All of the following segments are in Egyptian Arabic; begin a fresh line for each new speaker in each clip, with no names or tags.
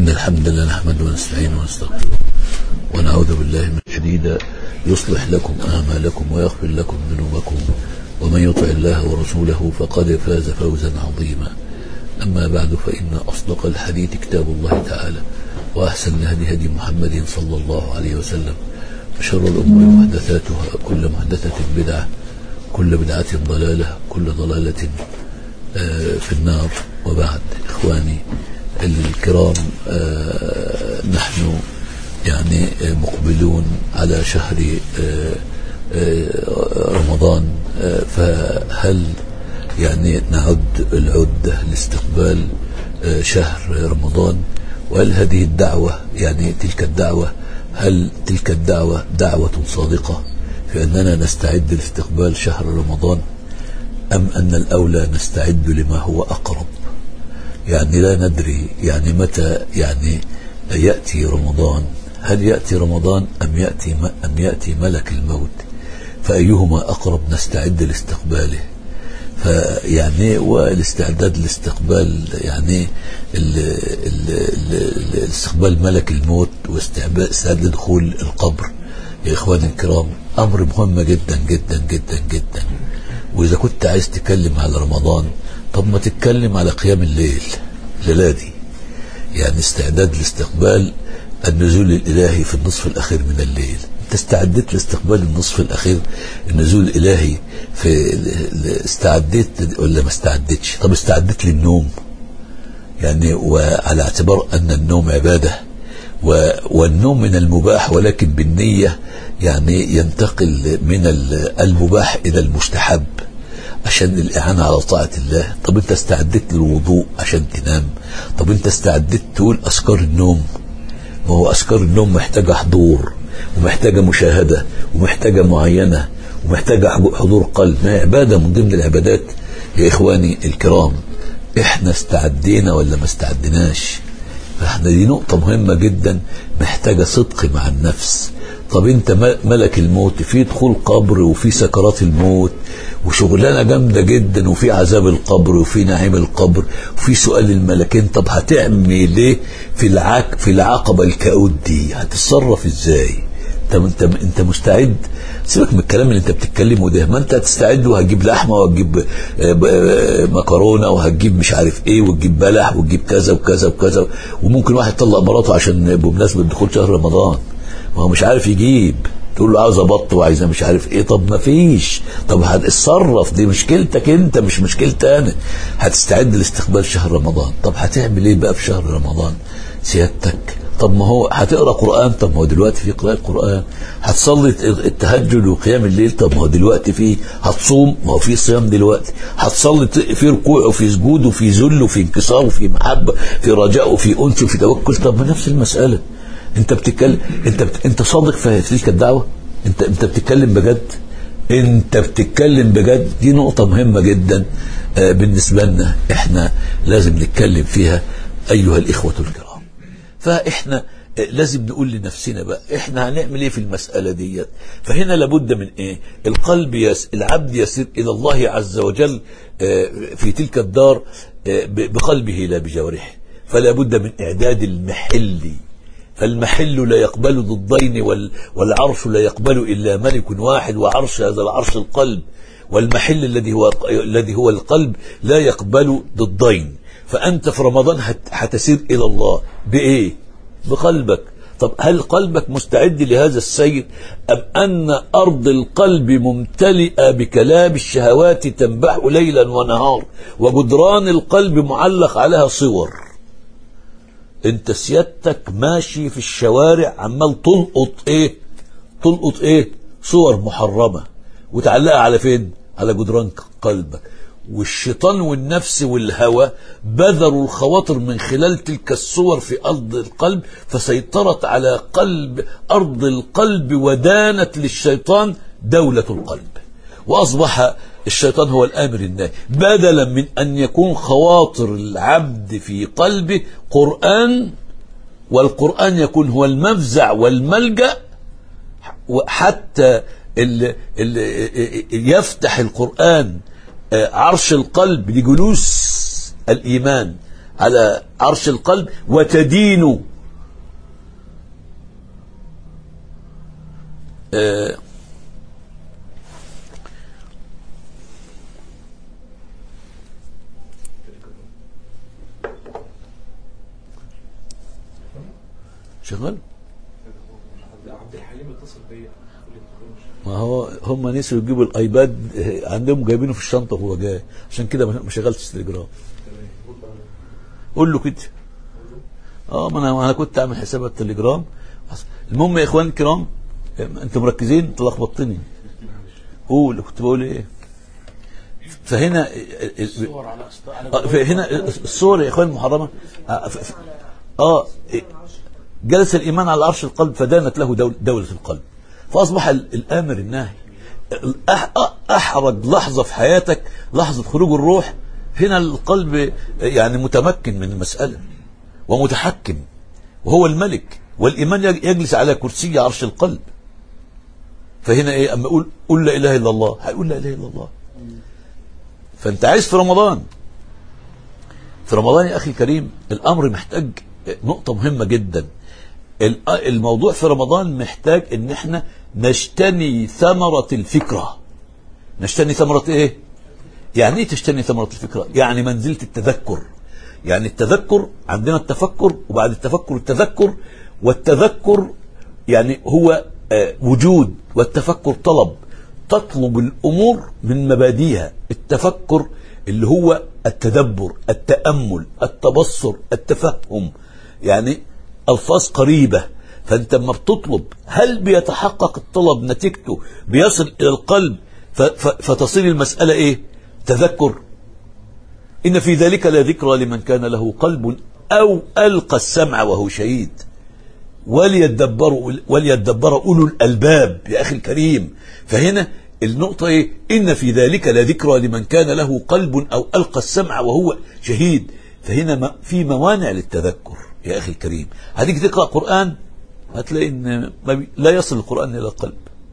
إن الحمد لله نحمده ونستعينه ونستغفره ونعوذ بالله من شديد يصلح لكم أعمالكم ويغفر لكم ذنوبكم ومن يطع الله ورسوله فقد فاز فوزا عظيما أما بعد فإن أصدق الحديث كتاب الله تعالى وأحسن الهدي هدي محمد صلى الله عليه وسلم وشر الأمور محدثاتها كل محدثة بدعة كل بدعة ضلالة كل ضلالة آه، في النار وبعد إخواني الكرام آه، نحن يعني آه، مقبلون على شهر آه، آه، رمضان آه، فهل يعني نعد العدة لاستقبال آه، شهر رمضان وهل هذه الدعوة يعني تلك الدعوة هل تلك الدعوة دعوة صادقة في أننا نستعد لاستقبال شهر رمضان أم أن الأولى نستعد لما هو أقرب يعني لا ندري يعني متى يعني يأتي رمضان هل يأتي رمضان أم يأتي أم يأتي ملك الموت فأيهما أقرب نستعد لاستقباله فيعني والاستعداد لاستقبال يعني ال ال ال استقبال ملك الموت واستعداد لدخول القبر يا إخواني الكرام أمر مهم جدا جدا جدا جدا وإذا كنت عايز تتكلم على رمضان طب ما تتكلم على قيام الليل الليلة دي يعني استعداد لاستقبال النزول الإلهي في النصف الأخير من الليل انت استعديت لاستقبال النصف الأخير النزول الإلهي في استعديت ولا ما استعدتش طب استعدت للنوم يعني وعلى اعتبار أن النوم عبادة و- والنوم من المباح ولكن بالنية يعني ينتقل من ال- المباح إلى المستحب عشان الإعانة على طاعة الله طب أنت استعدت للوضوء عشان تنام طب أنت استعدت تقول أذكار النوم ما هو أذكار النوم محتاجة حضور ومحتاجة مشاهدة ومحتاجة معينة ومحتاجة حضور قلب ما هي عبادة من ضمن العبادات يا إخواني الكرام إحنا استعدينا ولا ما استعدناش فاحنا دي نقطة مهمة جدا محتاجة صدق مع النفس طب انت م- ملك الموت في دخول قبر وفي سكرات الموت وشغلانة جامدة جدا وفي عذاب القبر وفي نعيم القبر وفي سؤال الملكين طب هتعمل ايه في العك في العقبة الكؤود دي هتتصرف ازاي طب انت انت مستعد سيبك من الكلام اللي انت بتتكلمه ده ما انت هتستعد وهتجيب لحمه وهتجيب آه، ب- آه، مكرونه وهتجيب مش عارف ايه وتجيب بلح وتجيب كذا وكذا وكذا وممكن واحد يطلق مراته عشان بمناسبه دخول شهر رمضان ما هو مش عارف يجيب تقول له عاوزه بط وعايزه مش عارف ايه طب ما فيش طب هتتصرف دي مشكلتك انت مش مشكلتي انا هتستعد لاستقبال شهر رمضان طب هتعمل ايه بقى في شهر رمضان سيادتك طب ما هو هتقرا قران طب ما هو دلوقتي في قراءه قران هتصلي التهجد وقيام الليل طب ما هو دلوقتي في هتصوم ما هو في صيام دلوقتي هتصلي ت- في ركوع وفي سجود وفي ذل وفي انكسار وفي محبه في رجاء وفي انس وفي توكل طب ما نفس المساله انت بتتكلم انت بت... انت صادق في تلك الدعوه انت انت بتتكلم بجد انت بتتكلم بجد دي نقطه مهمه جدا آه، بالنسبه لنا احنا لازم نتكلم فيها ايها الاخوه الكرام فاحنا لازم نقول لنفسنا بقى احنا هنعمل ايه في المسألة ديت فهنا لابد من ايه القلب يس العبد يسير الى الله عز وجل آه، في تلك الدار آه، ب- بقلبه لا بجوارحه فلا بد من اعداد المحل فالمحل لا يقبل ضدين وال- والعرش لا يقبل الا ملك واحد وعرش هذا العرش القلب والمحل الذي هو الذي هو القلب لا يقبل ضدين فانت في رمضان هت- هتسير الى الله بايه بقلبك طب هل قلبك مستعد لهذا السير أم أن أرض القلب ممتلئة بكلام الشهوات تنبح ليلا ونهار وجدران القلب معلق عليها صور انت سيادتك ماشي في الشوارع عمال تلقط ايه تلقط ايه صور محرمة وتعلقها على فين على جدران قلبك والشيطان والنفس والهوى بذروا الخواطر من خلال تلك الصور في أرض القلب فسيطرت على قلب أرض القلب ودانت للشيطان دولة القلب وأصبح الشيطان هو الآمر الناهي بدلا من أن يكون خواطر العبد في قلبه قرآن والقرآن يكون هو المفزع والملجأ حتى ال ال يفتح القرآن عرش القلب لجلوس الإيمان على عرش القلب وتدين آه شغال
عبد الحليم اتصل بيا
ما هو هم نسوا يجيبوا الايباد عندهم جايبينه في الشنطه وهو جاي عشان كده ما شغلتش تليجرام قول له كده اه ما انا انا كنت عامل حساب التليجرام المهم يا اخوان الكرام انتوا مركزين انت لخبطتني قول كنت بقول ايه فهنا
الصور على أسط- على
آه، فهنا الصور يا اخوان المحرمه اه ف- ف- اه جلس الايمان على عرش القلب فدانت له دول دوله القلب فاصبح ال- الامر الناهي الأح- احرج لحظه في حياتك لحظه خروج الروح هنا القلب يعني متمكن من المساله ومتحكم وهو الملك والايمان يج- يجلس على كرسي عرش القلب فهنا ايه اما اقول قل لا اله الا الله هيقول لا اله الا الله فانت عايز في رمضان في رمضان يا اخي الكريم الامر محتاج نقطه مهمه جدا ال- الموضوع في رمضان محتاج ان احنا نجتني ثمره الفكره نجتني ثمره ايه يعني ايه تجتني ثمره الفكره يعني منزله التذكر يعني التذكر عندنا التفكر وبعد التفكر التذكر والتذكر يعني هو آه، وجود والتفكر طلب تطلب الامور من مبادئها التفكر اللي هو التدبر التامل التبصر التفهم يعني الفاظ قريبه فانت لما بتطلب هل بيتحقق الطلب نتيجته بيصل الى القلب ف- ف- فتصير المساله ايه تذكر إن في ذلك لذكرى لمن كان له قلب أو ألقى السمع وهو شهيد وليدبروا وليدبر أولو الألباب يا أخي الكريم فهنا النقطة إيه؟ إن في ذلك لذكرى لمن كان له قلب أو ألقى السمع وهو شهيد فهنا ما- في موانع للتذكر يا أخي الكريم هتيجي تقرأ قرآن هتلاقي إن ما بي- لا يصل القرآن إلى القلب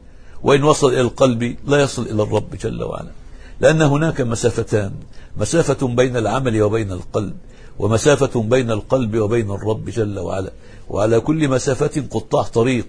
وإن وصل إلى القلب لا يصل إلى الرب جل وعلا لأن هناك مسافتان مسافة بين العمل وبين القلب ومسافة بين القلب وبين الرب جل وعلا وعلى كل مسافة قطاع طريق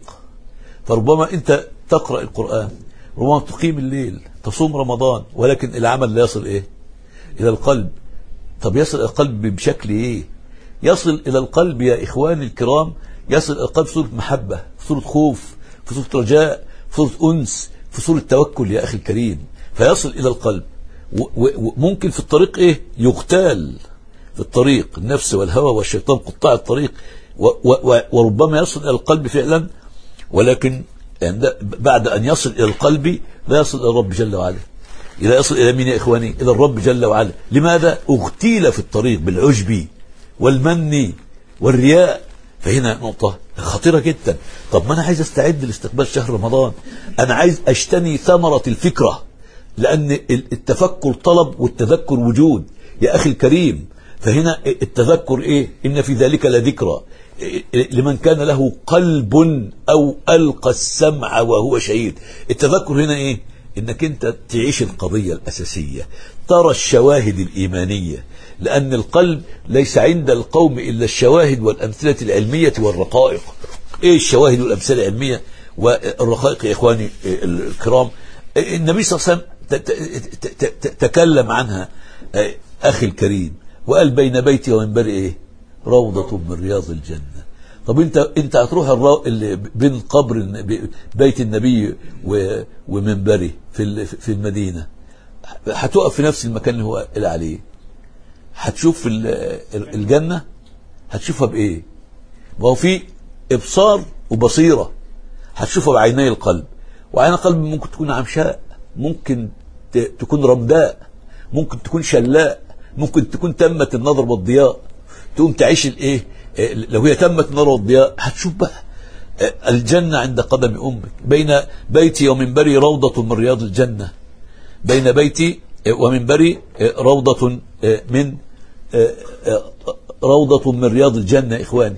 فربما أنت تقرأ القرآن ربما تقيم الليل تصوم رمضان ولكن العمل لا يصل إيه إلى القلب طب يصل إلى القلب بشكل إيه يصل إلى القلب يا إخواني الكرام يصل إلى القلب في صورة محبة في صورة خوف في صورة رجاء في صورة أنس في صورة توكل يا أخي الكريم فيصل إلى القلب و- و- وممكن في الطريق إيه يغتال في الطريق النفس والهوى والشيطان قطاع الطريق و و و وربما يصل إلى القلب فعلا ولكن عند- بعد أن يصل إلى القلب لا يصل إلى الرب جل وعلا إذا يصل إلى مين يا إخواني إلى الرب جل وعلا لماذا اغتيل في الطريق بالعجب والمن والرياء فهنا نقطة خطيرة جدا طب ما أنا عايز أستعد لاستقبال شهر رمضان أنا عايز أجتني ثمرة الفكرة لأن التفكر طلب والتذكر وجود يا أخي الكريم فهنا التذكر إيه إن في ذلك لذكرى لمن كان له قلب أو ألقى السمع وهو شهيد التذكر هنا إيه انك انت تعيش القضية الاساسية ترى الشواهد الايمانية لان القلب ليس عند القوم الا الشواهد والامثلة العلمية والرقائق ايه الشواهد والامثلة العلمية والرقائق يا اخواني الكرام النبي صلى الله عليه وسلم ت- ت- ت- ت- تكلم عنها اخي الكريم وقال بين بيتي ومنبري ايه روضة من رياض الجنة طب انت انت هتروح الرا... اللي بين قبر النبي... بيت النبي و... ومنبره في ال... في المدينه هتقف في نفس المكان اللي هو قال عليه هتشوف ال... الجنه هتشوفها بايه ما هو في ابصار وبصيره هتشوفها بعيني القلب وعين القلب ممكن تكون عمشاء ممكن ت... تكون رمداء ممكن تكون شلاء ممكن تكون تمت النظر والضياء تقوم تعيش الايه إيه، لو هي تمت النار والضياء هتشوف بقى إيه، الجنة عند قدم أمك بين بيتي ومنبري روضة من رياض الجنة بين بيتي إيه، ومنبري إيه، روضة إيه، من إيه، إيه، روضة من رياض الجنة إخواني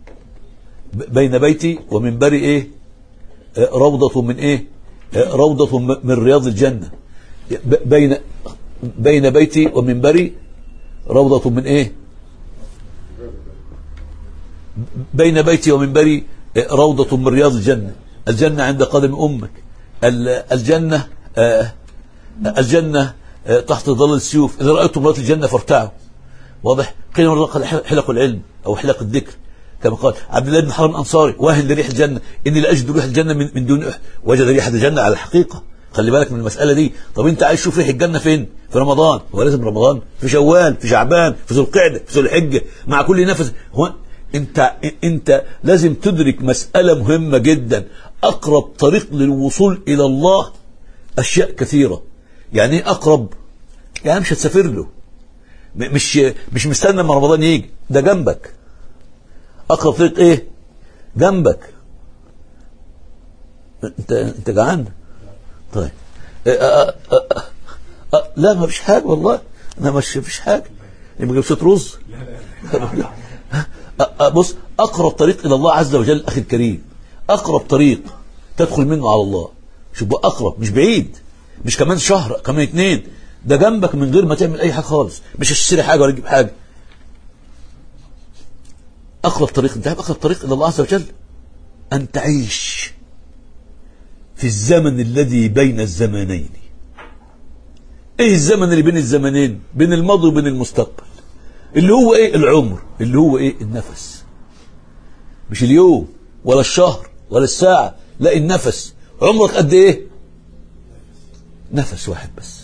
ب- بين بيتي ومنبري إيه إيه، روضة من إيه إيه، روضة م- من رياض الجنة ب- بين بين بيتي ومنبري روضة من إيه بين بيتي ومنبري روضة من رياض الجنة الجنة عند قدم أمك ال- الجنة آه، الجنة آه، تحت ظل السيوف إذا رأيتم مرات الجنة فارتعوا واضح قيل من رق حلق العلم أو حلق الذكر كما قال عبد الله بن حرام الأنصاري واهن لريح الجنة إني لأجد ريح الجنة من, من دون أحد وجد ريحة الجنة على الحقيقة خلي بالك من المسألة دي طب أنت عايز تشوف ريح الجنة فين في رمضان هو لازم رمضان في شوال في شعبان في ذو القعدة في ذو الحجة مع كل نفس هو انت انت لازم تدرك مسألة مهمة جدا أقرب طريق للوصول إلى الله أشياء كثيرة يعني ايه أقرب يعني مش هتسافر له م- مش مش مستنى ما رمضان يجي ده جنبك اقرب طريق ايه جنبك انت انت جعان طيب اه اه اه اه لا ما فيش حاجه والله انا مش فيش حاجه يبقى جبت رز اه اه بص اقرب طريق الى الله عز وجل اخي الكريم اقرب طريق تدخل منه على الله شوف بقى اقرب مش بعيد مش كمان شهر كمان اتنين ده جنبك من غير ما تعمل اي حاجه خالص مش هتشتري حاجه ولا تجيب حاجه اقرب طريق انت عارف اقرب طريق الى الله عز وجل ان تعيش في الزمن الذي بين الزمانين ايه الزمن اللي بين الزمنين بين الماضي وبين المستقبل اللي هو ايه العمر اللي هو ايه النفس مش اليوم ولا الشهر ولا الساعة لا النفس عمرك قد ايه نفس واحد بس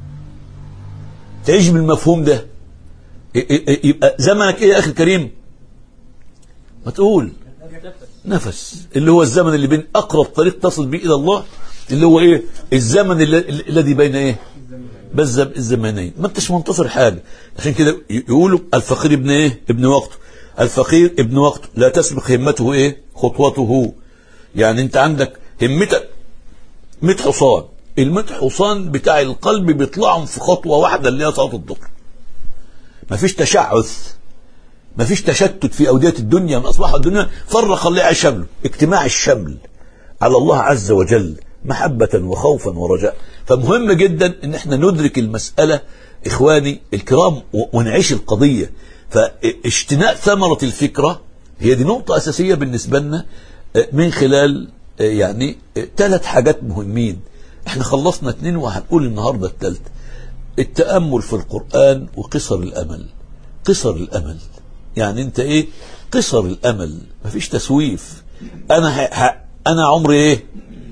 تعيش بالمفهوم ده إيه- إيه- إيه- يبقى زمنك ايه يا اخي الكريم ما تقول نفس اللي هو الزمن اللي بين اقرب طريق تصل به الى الله اللي هو ايه الزمن الل- الذي بين ايه بس الزمانين ما انتش منتصر حاجه عشان كده ي- يقولوا الفقير ابن ايه ابن وقته الفقير ابن وقته لا تسبق همته ايه خطوته يعني انت عندك همتك 100 حصان ال 100 حصان بتاع القلب بيطلعوا في خطوه واحده اللي هي صلاه الظهر مفيش تشعث مفيش تشتت في أودية الدنيا من أصبح الدنيا فرق الله على شمله اجتماع الشمل على الله عز وجل محبة وخوفا ورجاء فمهم جدا ان احنا ندرك المسألة اخواني الكرام و- ونعيش القضية فاجتناء ثمرة الفكرة هي دي نقطة أساسية بالنسبة لنا آه، من خلال آه، يعني ثلاث حاجات مهمين احنا خلصنا اتنين وهنقول النهاردة الثالثة التأمل في القرآن وقصر الأمل قصر الأمل يعني انت ايه قصر الأمل مفيش تسويف انا ه... ه... انا عمري ايه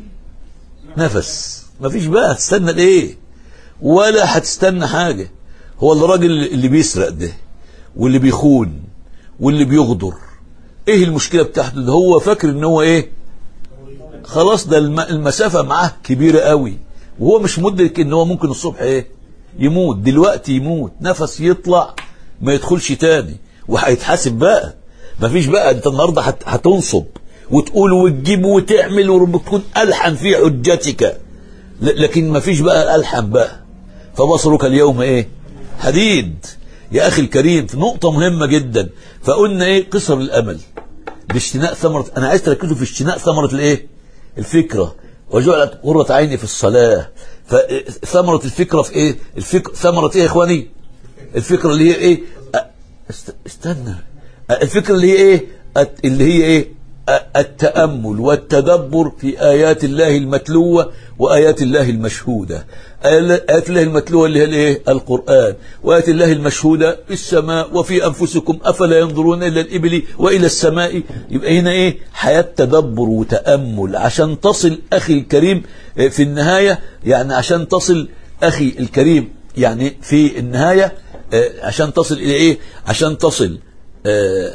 نفس مفيش بقى هتستنى الايه ولا هتستنى حاجة هو الراجل اللي بيسرق ده واللي بيخون واللي بيغدر ايه المشكلة بتاعته ده هو فاكر ان هو ايه خلاص ده الم... المسافة معاه كبيرة قوي وهو مش مدرك ان هو ممكن الصبح ايه يموت دلوقتي يموت نفس يطلع ما يدخلش تاني وهيتحاسب بقى مفيش بقى انت النهارده هت... هتنصب وتقول وتجيب وتعمل وتكون الحن في حجتك ل... لكن مفيش بقى الحن بقى فبصرك اليوم ايه حديد يا اخي الكريم في نقطة مهمة جدا فقلنا ايه قصر الامل باجتناء ثمرة انا عايز تركزوا في اجتناء ثمرة الايه الفكرة وجعلت قرة عيني في الصلاة فثمرة الفكرة في ايه الفكرة ثمرة ايه يا اخواني الفكرة اللي هي ايه أ- است- استنى أ- الفكرة اللي هي ايه الت- اللي هي ايه أ- التأمل والتدبر في آيات الله المتلوة وآيات الله المشهودة آل- آيات الله المتلوة اللي هي الايه القرآن وآيات الله المشهودة في السماء وفي أنفسكم أفلا ينظرون إلى الإبل وإلى السماء يبقى هنا ايه حياة تدبر وتأمل عشان تصل أخي الكريم آه، في النهاية يعني عشان تصل أخي الكريم يعني في النهاية آه، عشان تصل إلى إيه عشان تصل آه،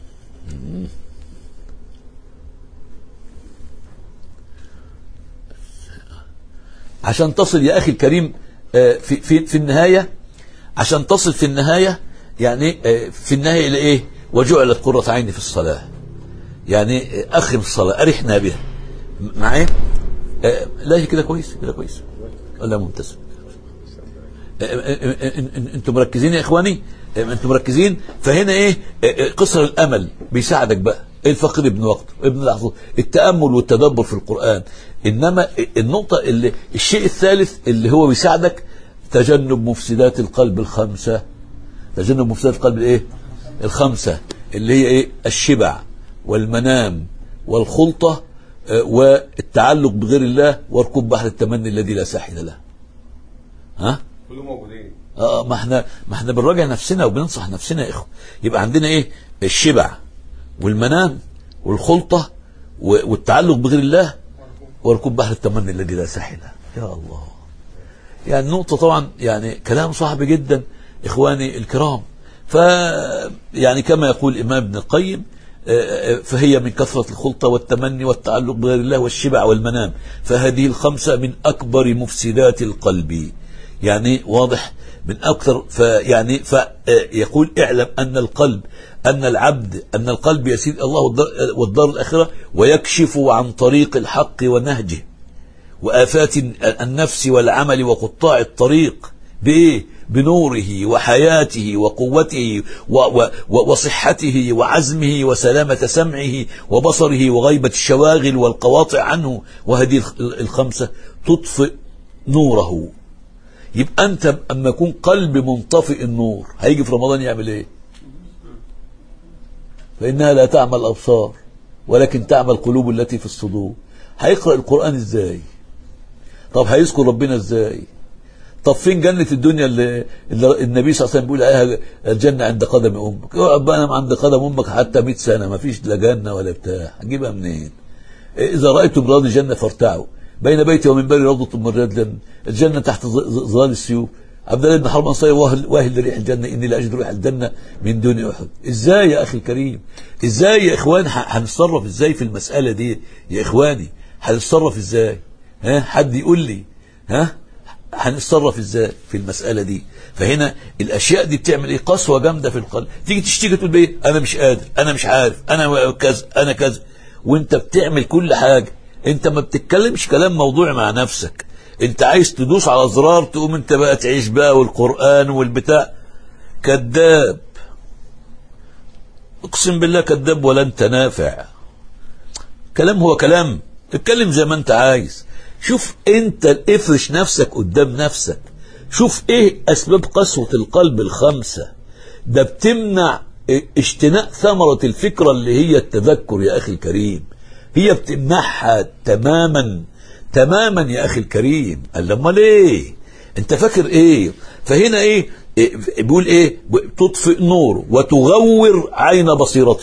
عشان تصل يا أخي الكريم آه، في, في, في النهاية عشان تصل في النهاية يعني آه، في النهاية إلى إيه وجعلت قرة عيني في الصلاة يعني آه، أخرم الصلاة أرحنا بها م- معايا آه، لا كده كويس كده كويس ولا ممتاز آه، آه، آه، آه، انتوا مركزين يا اخواني آه، انتوا مركزين فهنا ايه آه، آه، قصر الامل بيساعدك بقى الفقير ابن وقت ابن لحظه التامل والتدبر في القران انما النقطه اللي الشيء الثالث اللي هو بيساعدك تجنب مفسدات القلب الخمسه تجنب مفسدات القلب الايه الخمسه اللي هي ايه الشبع والمنام والخلطة آه، والتعلق بغير الله وركوب بحر التمني الذي لا ساحل له ها
كلهم موجودين
اه ما احنا ما احنا بنراجع نفسنا وبننصح نفسنا يا اخوه يبقى عندنا ايه الشبع والمنام والخلطه و- والتعلق بغير الله وركوب بحر التمني الذي لا ساحل له يا الله يعني نقطه طبعا يعني كلام صعب جدا اخواني الكرام ف يعني كما يقول الامام ابن القيم آه، آه، فهي من كثرة الخلطة والتمني والتعلق بغير الله والشبع والمنام فهذه الخمسة من أكبر مفسدات القلب يعني واضح من أكثر فيعني فيقول اعلم أن القلب أن العبد أن القلب يسير إلى الله والدار- والدار الآخرة ويكشف عن طريق الحق ونهجه وآفات النفس والعمل وقطاع الطريق بإيه؟ بنوره وحياته وقوته و و و وصحته وعزمه وسلامة سمعه وبصره وغيبة الشواغل والقواطع عنه وهذه الخ- الخمسة تطفئ نوره يبقى أنت أما يكون قلب منطفئ النور هيجي في رمضان يعمل إيه؟ فإنها لا تعمى الأبصار ولكن تعمى القلوب التي في الصدور هيقرأ القرآن إزاي؟ طب هيذكر ربنا ازاي طب فين جنة الدنيا اللي, اللي النبي صلى الله عليه وسلم بيقول عليها الجنة عند قدم أمك اقعد بقى أنا عند قدم أمك حتى 100 سنة ما فيش لا جنة ولا بتاع هجيبها منين إذا رأيتم رياض الجنة فارتعوا بين بيتي ومنبري روضة من رياض الجنة الجنة تحت ظ- ظ- ظلال السيوف عبد الله بن حرب انصاري واهل واهل لريح الجنة إني لا أجد ريح الجنة من دون أحد إزاي يا أخي الكريم إزاي يا إخوان ح- هنتصرف إزاي في المسألة دي يا إخواني هنتصرف إزاي ها حد يقول لي ها هنتصرف ازاي في المساله دي فهنا الاشياء دي بتعمل ايه قسوه جامده في القلب تيجي تشتكي تقول بايه انا مش قادر انا مش عارف انا كذا انا كذا وانت بتعمل كل حاجه انت ما بتتكلمش كلام موضوعي مع نفسك انت عايز تدوس على زرار تقوم انت بقى تعيش بقى والقران والبتاع كذاب اقسم بالله كذاب ولا انت نافع كلام هو كلام اتكلم زي ما انت عايز شوف انت افرش نفسك قدام نفسك شوف ايه اسباب قسوة القلب الخمسة ده بتمنع اشتناء ثمرة الفكرة اللي هي التذكر يا اخي الكريم هي بتمنعها تماما تماما يا اخي الكريم قال امال ايه انت فاكر ايه فهنا ايه إيه؟ بيقول ايه تطفئ نور وتغور عين بصيرته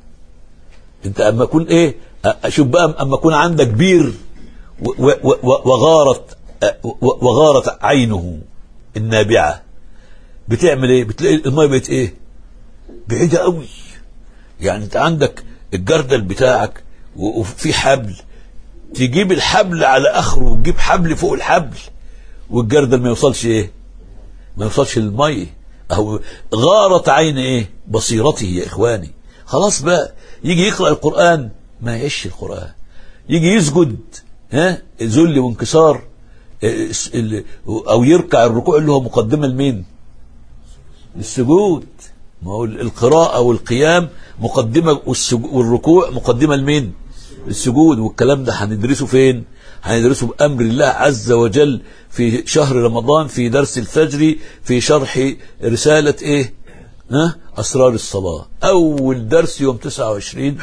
انت اما اكون ايه أ- شوف بقى اما اكون عندك بير و- و- و- وغارت و- وغارت عينه النابعه بتعمل ايه بتلاقي الميه بقت ايه بعيده قوي يعني انت عندك الجردل بتاعك و- وفي حبل تجيب الحبل على اخره وتجيب حبل فوق الحبل والجردل ما يوصلش ايه ما يوصلش للميه اهو غارت عين ايه بصيرته يا اخواني خلاص بقى يجي يقرا القران ما يعيش القران يجي يسجد ها ذل وانكسار إيه، الس- ال- او يركع الركوع اللي هو مقدمه لمين للسجود ما هو القراءة والقيام مقدمة والسجو- والركوع مقدمة لمين؟ السجود والكلام ده هندرسه فين؟ هندرسه بأمر الله عز وجل في شهر رمضان في درس الفجر في شرح رسالة ايه؟ ها؟ أسرار الصلاة أول درس يوم 29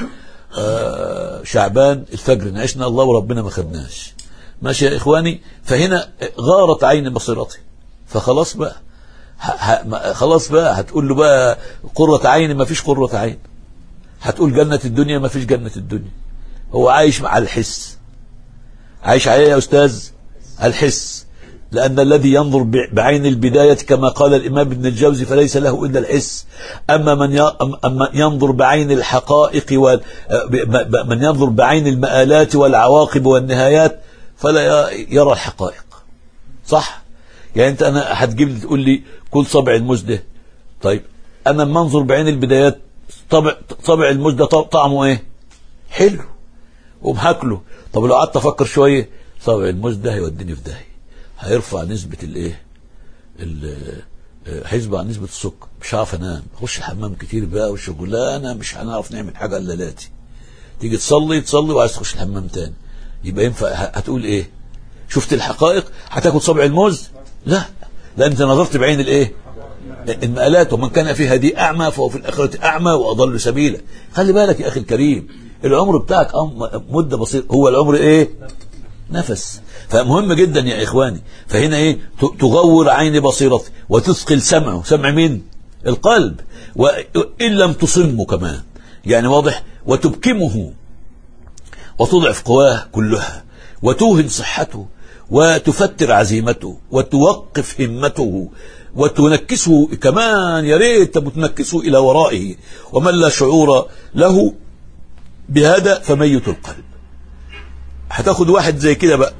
آه شعبان الفجر نعشنا الله وربنا ما خدناش ماشي يا إخواني فهنا غارت عين بصيرته فخلاص بقى ه- ه- ما- خلاص بقى هتقول له بقى قرة عين ما فيش قرة عين هتقول جنة الدنيا ما فيش جنة الدنيا هو عايش مع الحس عايش عليه يا أستاذ الحس لأن الذي ينظر ب- بعين البداية كما قال الإمام ابن الجوزي فليس له إلا الحس أما من ي- أم- أما ينظر بعين الحقائق وال- ب- ب- من ينظر بعين المآلات والعواقب والنهايات فلا ي- يرى الحقائق صح يعني انت انا هتجيب لي تقول لي كل صبع الموز ده طيب انا لما انظر بعين البدايات طبع صبع الموز ده طع- طعمه ايه حلو وبهاكله طب لو قعدت افكر شويه صبع الموز ده هيوديني في داهيه هيرفع نسبه الايه ال- آه، هيرفع نسبه السكر مش هعرف انام اخش الحمام كتير بقى والشغلانه مش هنعرف نعمل حاجه الا لاتي تيجي تصلي تصلي وعايز تخش الحمام تاني يبقى ينفع ه- هتقول ايه شفت الحقائق هتاكل صبع الموز لا لا انت نظرت بعين الايه المآلات ومن كان في هذه أعمى فهو في الآخرة أعمى وأضل سبيلا خلي بالك يا أخي الكريم العمر بتاعك أم- مدة بسيطة هو العمر إيه نفس فمهم جدا يا إخواني فهنا إيه ت- تغور عين بصيرته وتثقل سمعه سمع مين القلب وإن لم تصمه كمان يعني واضح وتبكمه وتضعف قواه كلها وتوهن صحته وتفتر عزيمته وتوقف همته وتنكسه كمان يا ريت تنكسه الى ورائه ومن لا شعور له بهذا فميت القلب هتاخد واحد زي كده بقى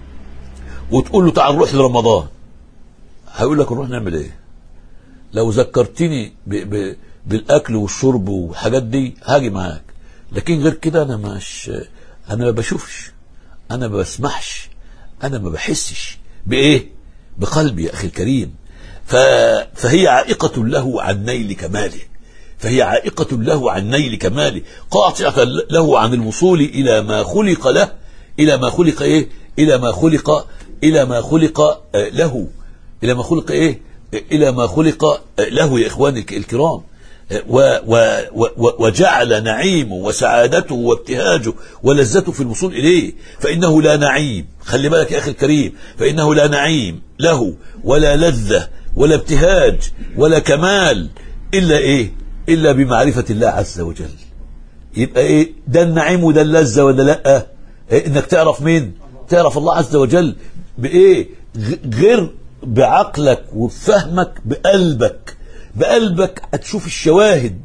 وتقول له تعال نروح لرمضان هيقول لك نروح نعمل ايه لو ذكرتني ب ب بالاكل والشرب والحاجات دي هاجي معاك لكن غير كده انا مش انا ما بشوفش انا ما بسمحش انا ما بحسش بايه بقلبي يا اخي الكريم ف... فهي عائقة له عن نيل كماله فهي عائقة له عن نيل كماله قاطعة له عن الوصول إلى ما خلق له إلى ما خلق إيه إلى ما خلق إلى ما خلق آه، له إلى ما خلق إيه إلى ما خلق آه، له يا إخواني الك- الكرام آه، و و و وجعل نعيمه وسعادته وابتهاجه ولذته في الوصول إليه فإنه لا نعيم خلي بالك يا أخي الكريم فإنه لا نعيم له ولا لذة ولا ابتهاج ولا كمال إلا إيه إلا بمعرفة الله عز وجل يبقى ايه ده النعيم وده اللذة ولا لا إيه انك تعرف مين تعرف الله عز وجل بايه غ- غير بعقلك وبفهمك بقلبك بقلبك هتشوف الشواهد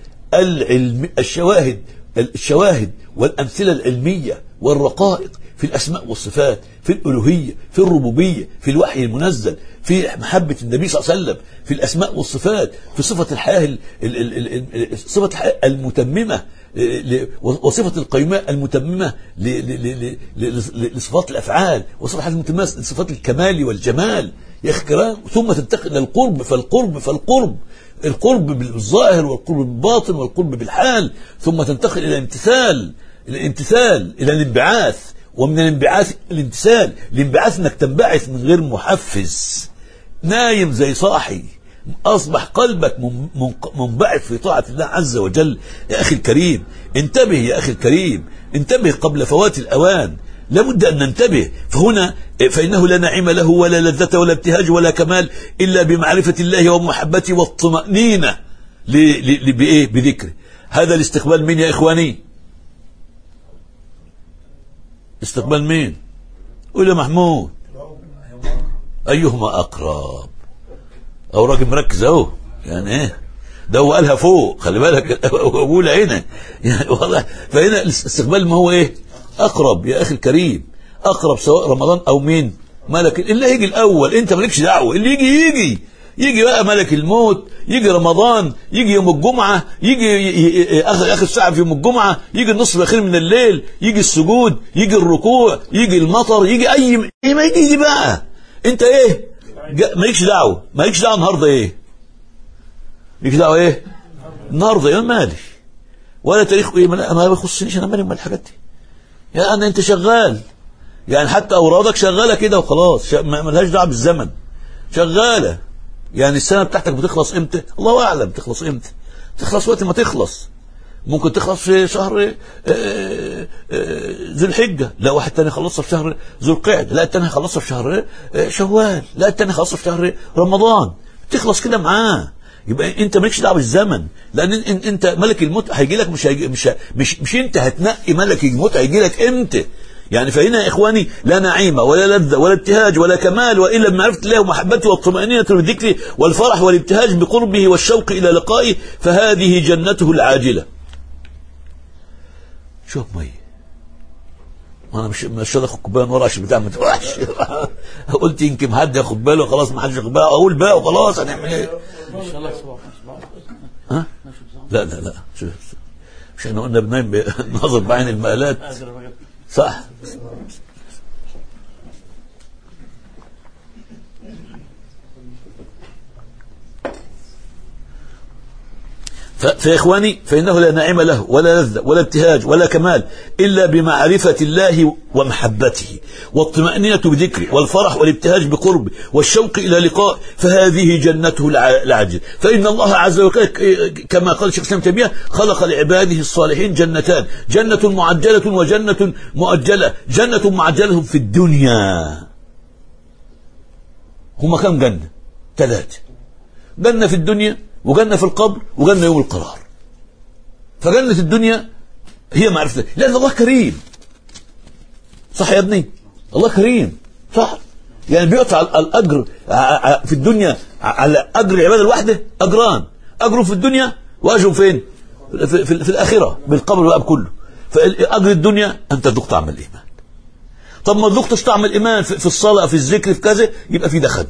العلم الشواهد الشواهد والأمثلة العلمية والرقائق في الأسماء والصفات في الألوهية في الربوبية في الوحي المنزل في محبة النبي صلى الله عليه وسلم في الأسماء والصفات في صفة الحياة ال- ال- ال- ال- صفة الحياة المتممة ل- وصفة القيمة المتممة ل- ل- ل- ل- لصفات الأفعال وصفة الحياة المتممة لصفات الكمال والجمال يا أخي كرام ثم تنتقل إلى القرب فالقرب فالقرب القرب بالظاهر والقرب بالباطن والقرب بالحال ثم تنتقل الى الامتثال الى الامتثال الى الانبعاث ومن الانبعاث الامتثال الانبعاث انك تنبعث من غير محفز نايم زي صاحي اصبح قلبك من- من- منبعث في طاعه الله عز وجل يا اخي الكريم انتبه يا اخي الكريم انتبه قبل فوات الاوان لابد أن ننتبه فهنا فإنه لا نعيم له ولا لذة ولا ابتهاج ولا كمال إلا بمعرفة الله ومحبته والطمأنينة ل- ل- ل- بإيه بذكره هذا الاستقبال مين يا إخواني استقبال مين قول يا محمود أيهما أقرب أو راجل مركز أهو يعني إيه ده هو قالها فوق خلي بالك أقول هنا يعني واضح فهنا الاستقبال ما هو إيه أقرب يا أخي الكريم أقرب سواء رمضان أو مين ملك اللي هيجي الأول أنت مالكش دعوة اللي يجي يجي يجي بقى ملك الموت يجي رمضان يجي يوم الجمعة يجي ي- ي- آخر آخر ساعة في يوم الجمعة يجي النصف الأخير من الليل يجي السجود يجي الركوع يجي المطر يجي أي أي ما يجي يجي بقى أنت إيه جا- مالكش دعوة مالكش دعوة النهاردة إيه مالكش دعوة إيه النهاردة يا مالي ولا تاريخ إيه ما ما بيخصنيش أنا مالي من الحاجات دي يا أنا أنت شغال يعني حتى أورادك شغالة كده وخلاص ش- ما- ملهاش دعوة بالزمن شغالة يعني السنة بتاعتك بتخلص امتى الله أعلم بتخلص امتى تخلص وقت ما تخلص ممكن تخلص في شهر آه، آه، ذو الحجة لا واحد تاني خلصها في شهر ذو القعدة لا التاني خلصها في شهر آه، شوال لا التاني خلصها في شهر رمضان تخلص كده معاه يبقى انت مالكش دعوه بالزمن لان إن- انت ملك الموت هيجي لك مش هيجي مش مش مش انت هتنقي ملك الموت هيجي لك امتى يعني فهنا يا اخواني لا نعيم ولا لذة ولا ابتهاج ولا كمال والا بمعرفه الله ومحبته والطمانينه بالذكر والفرح والابتهاج بقربه والشوق الى لقائه فهذه جنته العاجله. شوف مي انا مش مش هاخد كوبايه من ورا عشان بتاع ما تروحش قلت يمكن حد ياخد باله خلاص ما حدش ياخد باله اقول بقى وخلاص هنعمل ايه؟
ان شاء الله صباح
ها؟ لا لا لا شوف مش احنا قلنا بنايم ب- ناظر بعين المقالات صح ف- فيا إخواني فإنه لا نعيم له ولا لذة ولا ابتهاج ولا كمال إلا بمعرفة الله ومحبته والطمأنينة بذكره والفرح والابتهاج بقربه والشوق إلى لقاء فهذه جنته الع- العاجل فإن الله عز وجل ك- كما قال الشيخ الإسلام تيمية خلق لعباده الصالحين جنتان جنة معجلة وجنة مؤجلة جنة معجلة في الدنيا هما كم جنة ثلاثة جنة في الدنيا وجنة في القبر وجنة يوم القرار فجنة الدنيا هي معرفة لأن الله كريم صح يا ابني الله كريم صح يعني بيقطع ال- الأجر ع- ع- في الدنيا ع- على أجر العبادة الواحدة أجران أجره في الدنيا وأجره فين في, في, في الآخرة بالقبر بقى بكله فأجر الدنيا أنت ذوق طعم الإيمان طب ما ذقتش طعم الإيمان في, في الصلاة في الذكر في كذا يبقى في دخل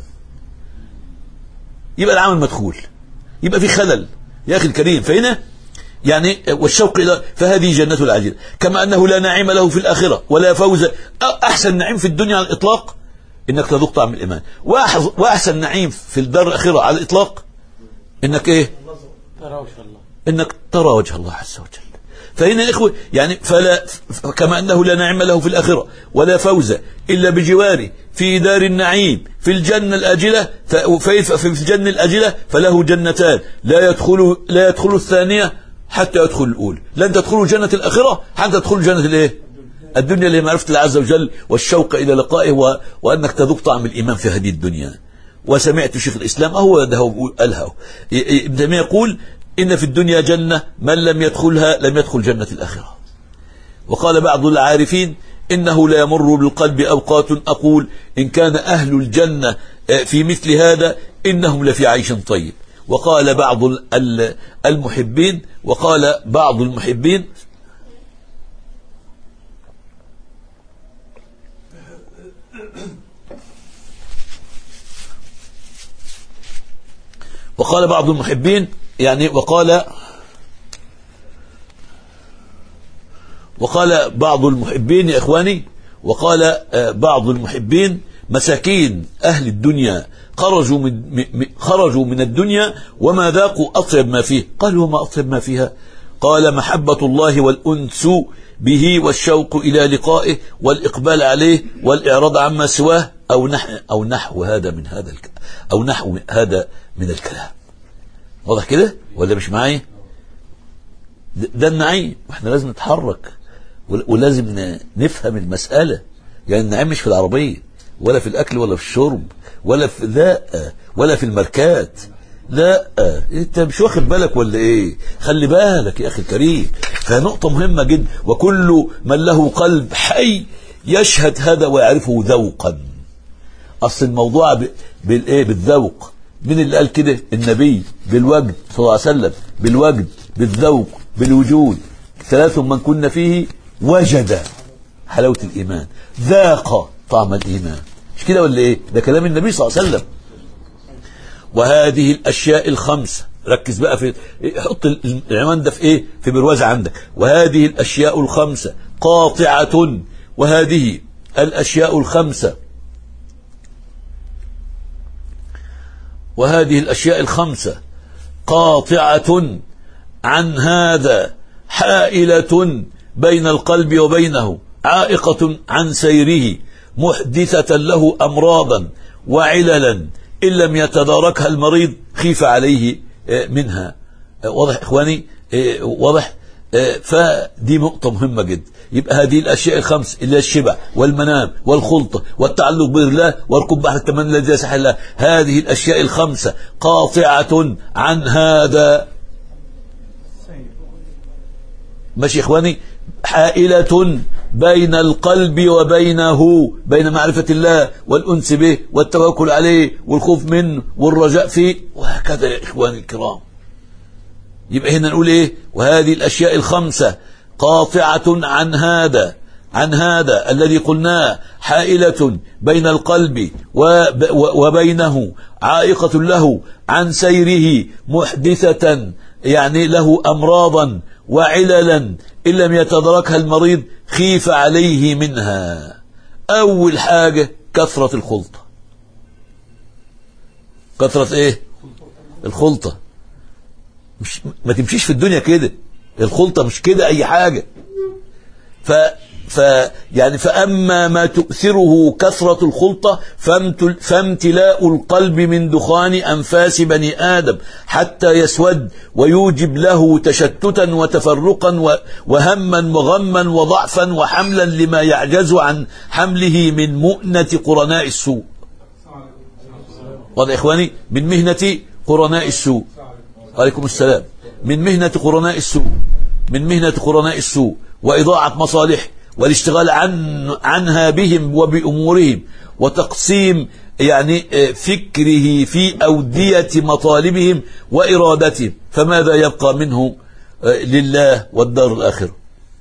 يبقى العمل مدخول يبقى في خلل يا اخي الكريم فهنا يعني والشوق الى فهذه جنته العاجله كما انه لا نعيم له في الاخره ولا فوز احسن نعيم في الدنيا على الاطلاق انك تذوق طعم الايمان وأحز- واحسن نعيم في الدار الاخره على الاطلاق انك ايه
ترى وجه الله
انك ترى وجه الله عز وجل فهنا يا اخوه يعني فلا ف- كما انه لا نعيم له في الاخره ولا فوز الا بجواره في دار النعيم في الجنه الاجله ف- في في الجنه الاجله فله جنتان لا يدخل لا يدخل الثانيه حتى يدخل الاولى لن تدخلوا جنه الاخره حتى تدخلوا جنه الايه الدنيا اللي هي معرفه الله عز وجل والشوق الى لقائه و... وانك تذوق طعم الايمان في هذه الدنيا وسمعت شيخ الاسلام اهو ده هو بيقول- قالها هو. ي- ي- ابن تيميه يقول ان في الدنيا جنه من لم يدخلها لم يدخل جنه الاخره وقال بعض العارفين إنه لا يمر بالقلب أوقات أقول إن كان أهل الجنة آه، في مثل هذا إنهم لفي عيش طيب وقال بعض ال- ال- المحبين وقال بعض المحبين وقال بعض المحبين يعني وقال وقال بعض المحبين يا إخواني وقال آه، بعض المحبين مساكين أهل الدنيا خرجوا من م- م- خرجوا من الدنيا وما ذاقوا أطيب ما فيه قالوا ما أطيب ما فيها قال محبة الله والأنس به والشوق إلى لقائه والإقبال عليه والإعراض عما سواه أو نحو أو نحو هذا من هذا الك أو نحو هذا من الكلام واضح كده ولا مش معايا؟ ده ده النعيم واحنا لازم نتحرك ول- ولازم ن- نفهم المسألة يعني النعيم مش في العربية ولا في الأكل ولا في الشرب ولا في لا ولا في الماركات لا انت مش واخد بالك ولا ايه خلي بالك يا اخي الكريم فنقطة مهمة جدا وكل من له قلب حي يشهد هذا ويعرفه ذوقا اصل الموضوع ب- بالايه بالذوق مين اللي قال كده النبي بالوجد صلى الله عليه وسلم بالوجد بالذوق بالوجود ثلاث من كنا فيه وجد حلاوة الإيمان ذاق طعم الإيمان مش كده ولا إيه ده كلام النبي صلى الله عليه وسلم وهذه الأشياء الخمسة ركز بقى في حط العنوان ده في ايه في برواز عندك وهذه الاشياء الخمسه قاطعه وهذه الاشياء الخمسه وهذه الاشياء الخمسه قاطعه عن هذا حائله بين القلب وبينه عائقه عن سيره محدثه له امراضا وعللا ان لم يتداركها المريض خيف عليه آه، منها آه، واضح اخواني آه، واضح آه، فدي نقطة مهمة جدا يبقى هذه الأشياء الخمس اللي هي الشبع والمنام والخلطة والتعلق بالله وركوب بحر التمني الذي يسح الله هذه الأشياء الخمسة قاطعة عن هذا ماشي يا إخواني حائلة بين القلب وبينه بين معرفة الله والأنس به والتوكل عليه والخوف منه والرجاء فيه وهكذا يا إخواني الكرام يبقى هنا نقول ايه وهذه الاشياء الخمسه قاطعه عن هذا عن هذا الذي قلناه حائله بين القلب وب- و- وبينه عائقه له عن سيره محدثه يعني له امراضا وعللا ان لم يتدركها المريض خيف عليه منها اول حاجه كثره الخلطه كثره ايه الخلطه مش ما تمشيش في الدنيا كده الخلطة مش كده أي حاجة ف ف يعني فأما ما تؤثره كثرة الخلطة فامتل فامتلاء القلب من دخان أنفاس بني آدم حتى يسود ويوجب له تشتتا وتفرقا و- وهما وغما وضعفا وحملا لما يعجز عن حمله من مؤنة قرناء السوء واضح يا إخواني من مهنة قرناء السوء عليكم السلام من مهنة قرناء السوء من مهنة قرناء السوء وإضاعة مصالح والاشتغال عن عنها بهم وبأمورهم وتقسيم يعني آه، فكره في أودية مطالبهم وإرادتهم فماذا يبقى منه آه، لله والدار الآخرة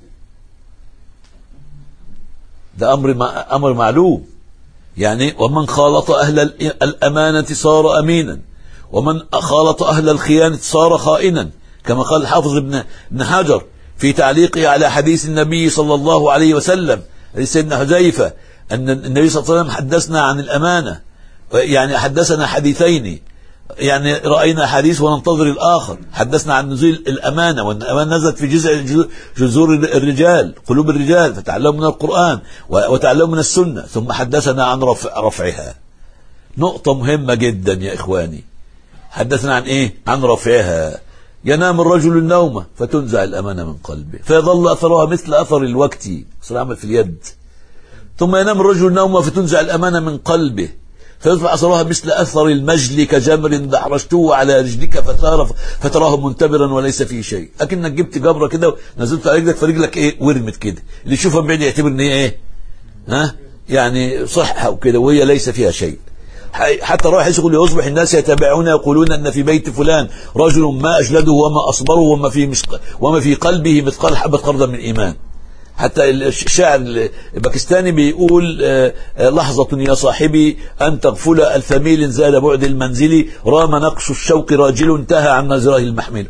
ده أمر مع- أمر معلوم يعني ومن خالط أهل ال- الأمانة صار أمينا ومن خالط أهل الخيانة صار خائنا كما قال الحافظ ابن ابن حجر في تعليقه على حديث النبي صلى الله عليه وسلم حديث سيدنا حذيفة أن النبي صلى الله عليه وسلم حدثنا عن الأمانة يعني حدثنا حديثين يعني رأينا حديث وننتظر الآخر حدثنا عن نزول الأمانة وأن الأمانة نزلت في جزء جذور الرجال قلوب الرجال فتعلموا من القرآن وتعلموا من السنة ثم حدثنا عن رفع رفعها نقطة مهمة جدا يا إخواني حدثنا عن إيه عن رفعها ينام الرجل النوم فتنزع الأمانة من قلبه فيظل أثرها مثل أثر الوقت صار عمل في اليد ثم ينام الرجل النوم فتنزع الأمانة من قلبه فيصبح أثرها مثل أثر المجل كجمر دحرجته على رجلك فتراه فتراه منتبرا وليس فيه شيء أكنك جبت جبرة كده ونزلت على رجلك فرجلك إيه ورمت كده اللي يشوفها من بعيد يعتبر إن هي إيه ها يعني صحة وكده وهي ليس فيها شيء حتى راح يشغل يصبح الناس يتابعون يقولون ان في بيت فلان رجل ما اجلده وما اصبره وما في مسق وما في قلبه مثقال حبه خردل من ايمان حتى الشاعر الباكستاني بيقول آه، آه، لحظة يا صاحبي أن تغفل ألف ميل زاد بعد المنزل رام نقش الشوق راجل انتهى عن نزره المحمل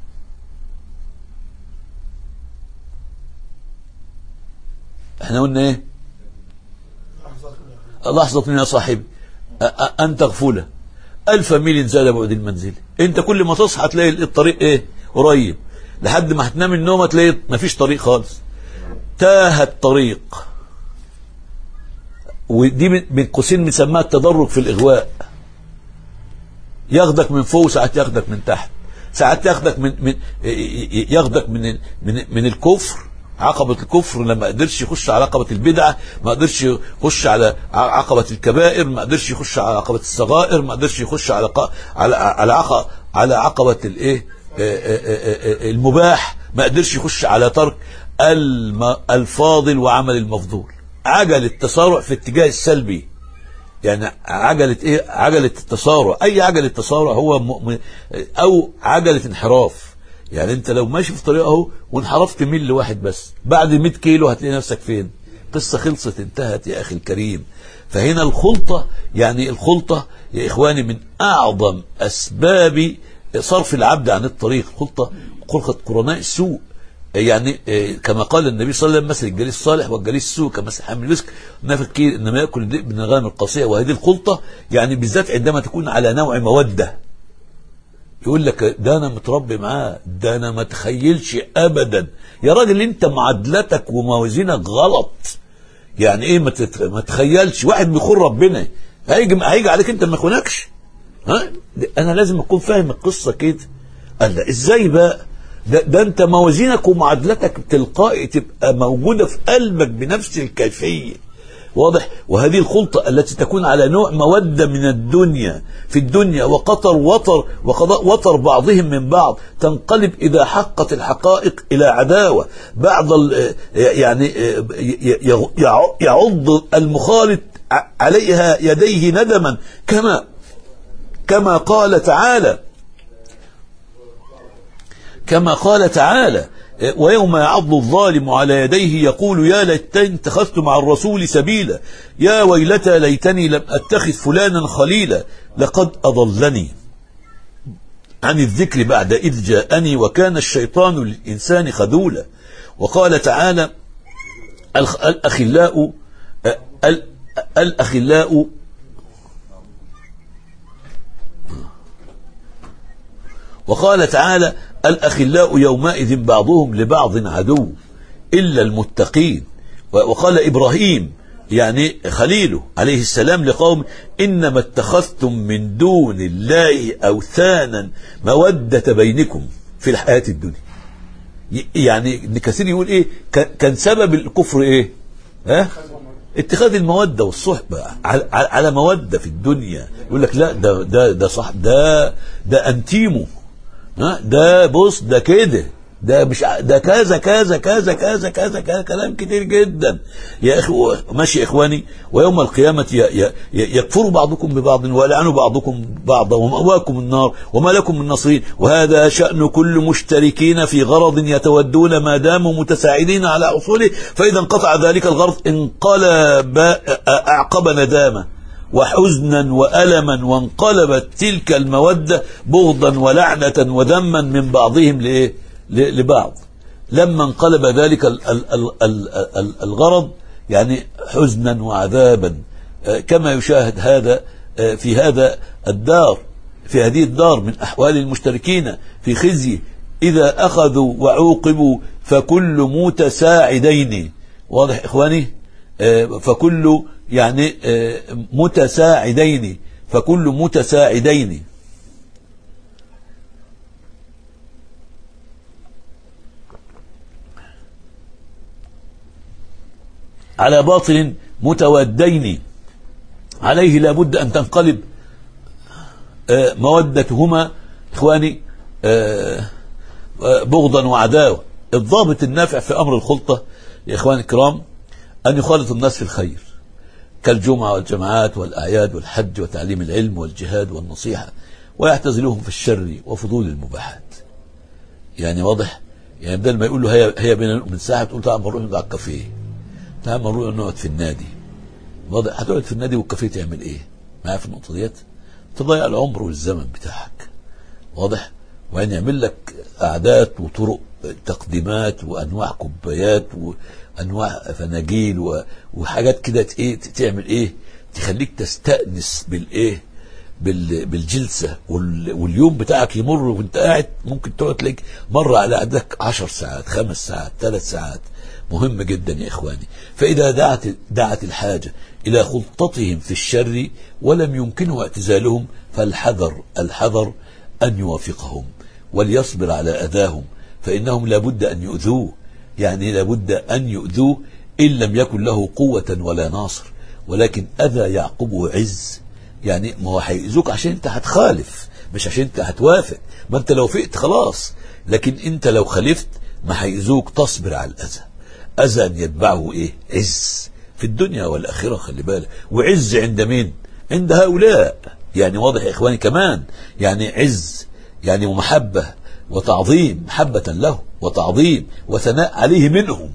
احنا قلنا ايه لحظة يا صاحبي أ- أ- أن تغفل ألف ميل زاد بعد المنزل أنت كل ما تصحى تلاقي الطريق إيه قريب لحد ما هتنام النوم تلاقي مفيش طريق خالص تاه الطريق ودي من من قوسين بنسميها التدرج في الإغواء ياخدك من فوق ساعات ياخدك من تحت ساعات ياخدك من من ياخدك من ال- من من الكفر عقبة الكفر لما قدرش يخش على عقبة البدعة ما قدرش يخش على ع- عقبة الكبائر ما قدرش يخش على عقبة الصغائر ما قدرش يخش على ق- على على عق- على عقبة الايه آه، آه، آه، آه، المباح ما قدرش يخش على ترك الم- الفاضل وعمل المفضول عجل التسارع في اتجاه السلبي يعني عجلة ايه عجلة التسارع اي عجلة تسارع هو م... م- او عجلة انحراف يعني انت لو ماشي في طريق اهو وانحرفت ميل لواحد بس بعد 100 كيلو هتلاقي نفسك فين قصة خلصت انتهت يا اخي الكريم فهنا الخلطة يعني الخلطة يا اخواني من اعظم اسباب صرف العبد عن الطريق خلطة خلقة قرناء السوء يعني آه، كما قال النبي صلى الله عليه وسلم مثل الجليس الصالح والجليس السوء كمثل حامل المسك نافق كي انما ياكل الذئب من الغنم القاسيه وهذه الخلطه يعني بالذات عندما تكون على نوع موده يقول لك ده انا متربي معاه ده انا ما تخيلش ابدا يا راجل انت معادلتك وموازينك غلط يعني ايه ما تت- ما تخيلش واحد بيخون ربنا هيجي هيجي عليك انت ما يخونكش ها ده انا لازم اكون فاهم القصه كده قال لا ازاي بقى ده, ده انت موازينك ومعادلتك تلقائي تبقى موجوده في قلبك بنفس الكيفيه واضح وهذه الخلطة التي تكون على نوع مودة من الدنيا في الدنيا وقطر وطر وقضاء وطر بعضهم من بعض تنقلب إذا حقت الحقائق إلى عداوة بعض ال- يعني ي- يع- يعض المخالط ع- عليها يديه ندما كما كما قال تعالى كما قال تعالى ويوم يعض الظالم على يديه يقول يا ليتني اتخذت مع الرسول سبيلا يا ويلتى ليتني لم اتخذ فلانا خليلا لقد اضلني عن الذكر بعد اذ جاءني وكان الشيطان للانسان خذولا وقال تعالى الخ- الاخلاء ال- الاخلاء وقال تعالى الأخلاء يومئذ بعضهم لبعض عدو إلا المتقين وقال إبراهيم يعني خليله عليه السلام لقوم إنما اتخذتم من دون الله أوثانا مودة بينكم في الحياة الدنيا ي- يعني ابن كثير يقول إيه ك- كان سبب الكفر إيه ها اتخاذ المودة والصحبة على, على على مودة في الدنيا يقول لك لا ده ده ده صح ده ده انتيمو ها ده بص ده كده ده مش ع- ده كذا كذا كذا كذا كذا كذا كلام كتير جدا يا اخي ماشي يا اخواني ويوم القيامه ي- ي- ي- يكفر بعضكم ببعض ويلعن بعضكم بعضا ومأواكم النار وما لكم من نصير وهذا شأن كل مشتركين في غرض يتودون ما داموا متساعدين على حصوله فإذا انقطع ذلك الغرض انقلب أعقب ندامه وحزنا وألما وانقلبت تلك المودة بغضا ولعنة وذما من بعضهم لإيه؟ ل- لبعض لما انقلب ذلك ال- ال- ال- ال- ال- الغرض يعني حزنا وعذابا آه، كما يشاهد هذا آه، في هذا الدار في هذه الدار من أحوال المشتركين في خزي إذا أخذوا وعوقبوا فكل متساعدين واضح إخواني آه، فكل يعني آه، متساعدين فكل متساعدين على باطل متودين عليه لابد أن تنقلب آه، مودتهما إخواني آه، آه، بغضا وعداوة الضابط النافع في أمر الخلطة يا إخواني الكرام أن يخالط الناس في الخير كالجمعة والجماعات والأعياد والحج وتعليم العلم والجهاد والنصيحة ويعتزلهم في الشر وفضول المباحات يعني واضح يعني بدل ما يقول له هي هي بين من ساعة تقول تعال نروح نقعد على الكافيه تعال نروح نقعد في النادي واضح هتقعد في النادي والكافيه تعمل ايه معايا في النقطة ديت تضيع العمر والزمن بتاعك واضح وان يعمل لك قعدات وطرق تقديمات وانواع كوبايات وانواع فناجيل و- وحاجات كده ت- ايه ت- تعمل ايه تخليك تستانس بالايه بال- بالجلسه وال- واليوم بتاعك يمر وانت قاعد ممكن تقعد تلاقيك مر على قدك عشر ساعات خمس ساعات ثلاث ساعات مهم جدا يا اخواني فاذا دعت دعت الحاجه الى خلطتهم في الشر ولم يمكنه اعتزالهم فالحذر الحذر ان يوافقهم وليصبر على اذاهم فانهم لابد ان يؤذوه يعني لابد ان يؤذوه ان لم يكن له قوه ولا ناصر ولكن اذى يعقبه عز يعني ما هو هيؤذوك عشان انت هتخالف مش عشان انت هتوافق ما انت لو فقت خلاص لكن انت لو خالفت ما هيؤذوك تصبر على الاذى اذى أن يتبعه ايه عز في الدنيا والاخره خلي بالك وعز عند مين عند هؤلاء يعني واضح يا اخواني كمان يعني عز يعني ومحبه وتعظيم محبه له وتعظيم وثناء عليه منهم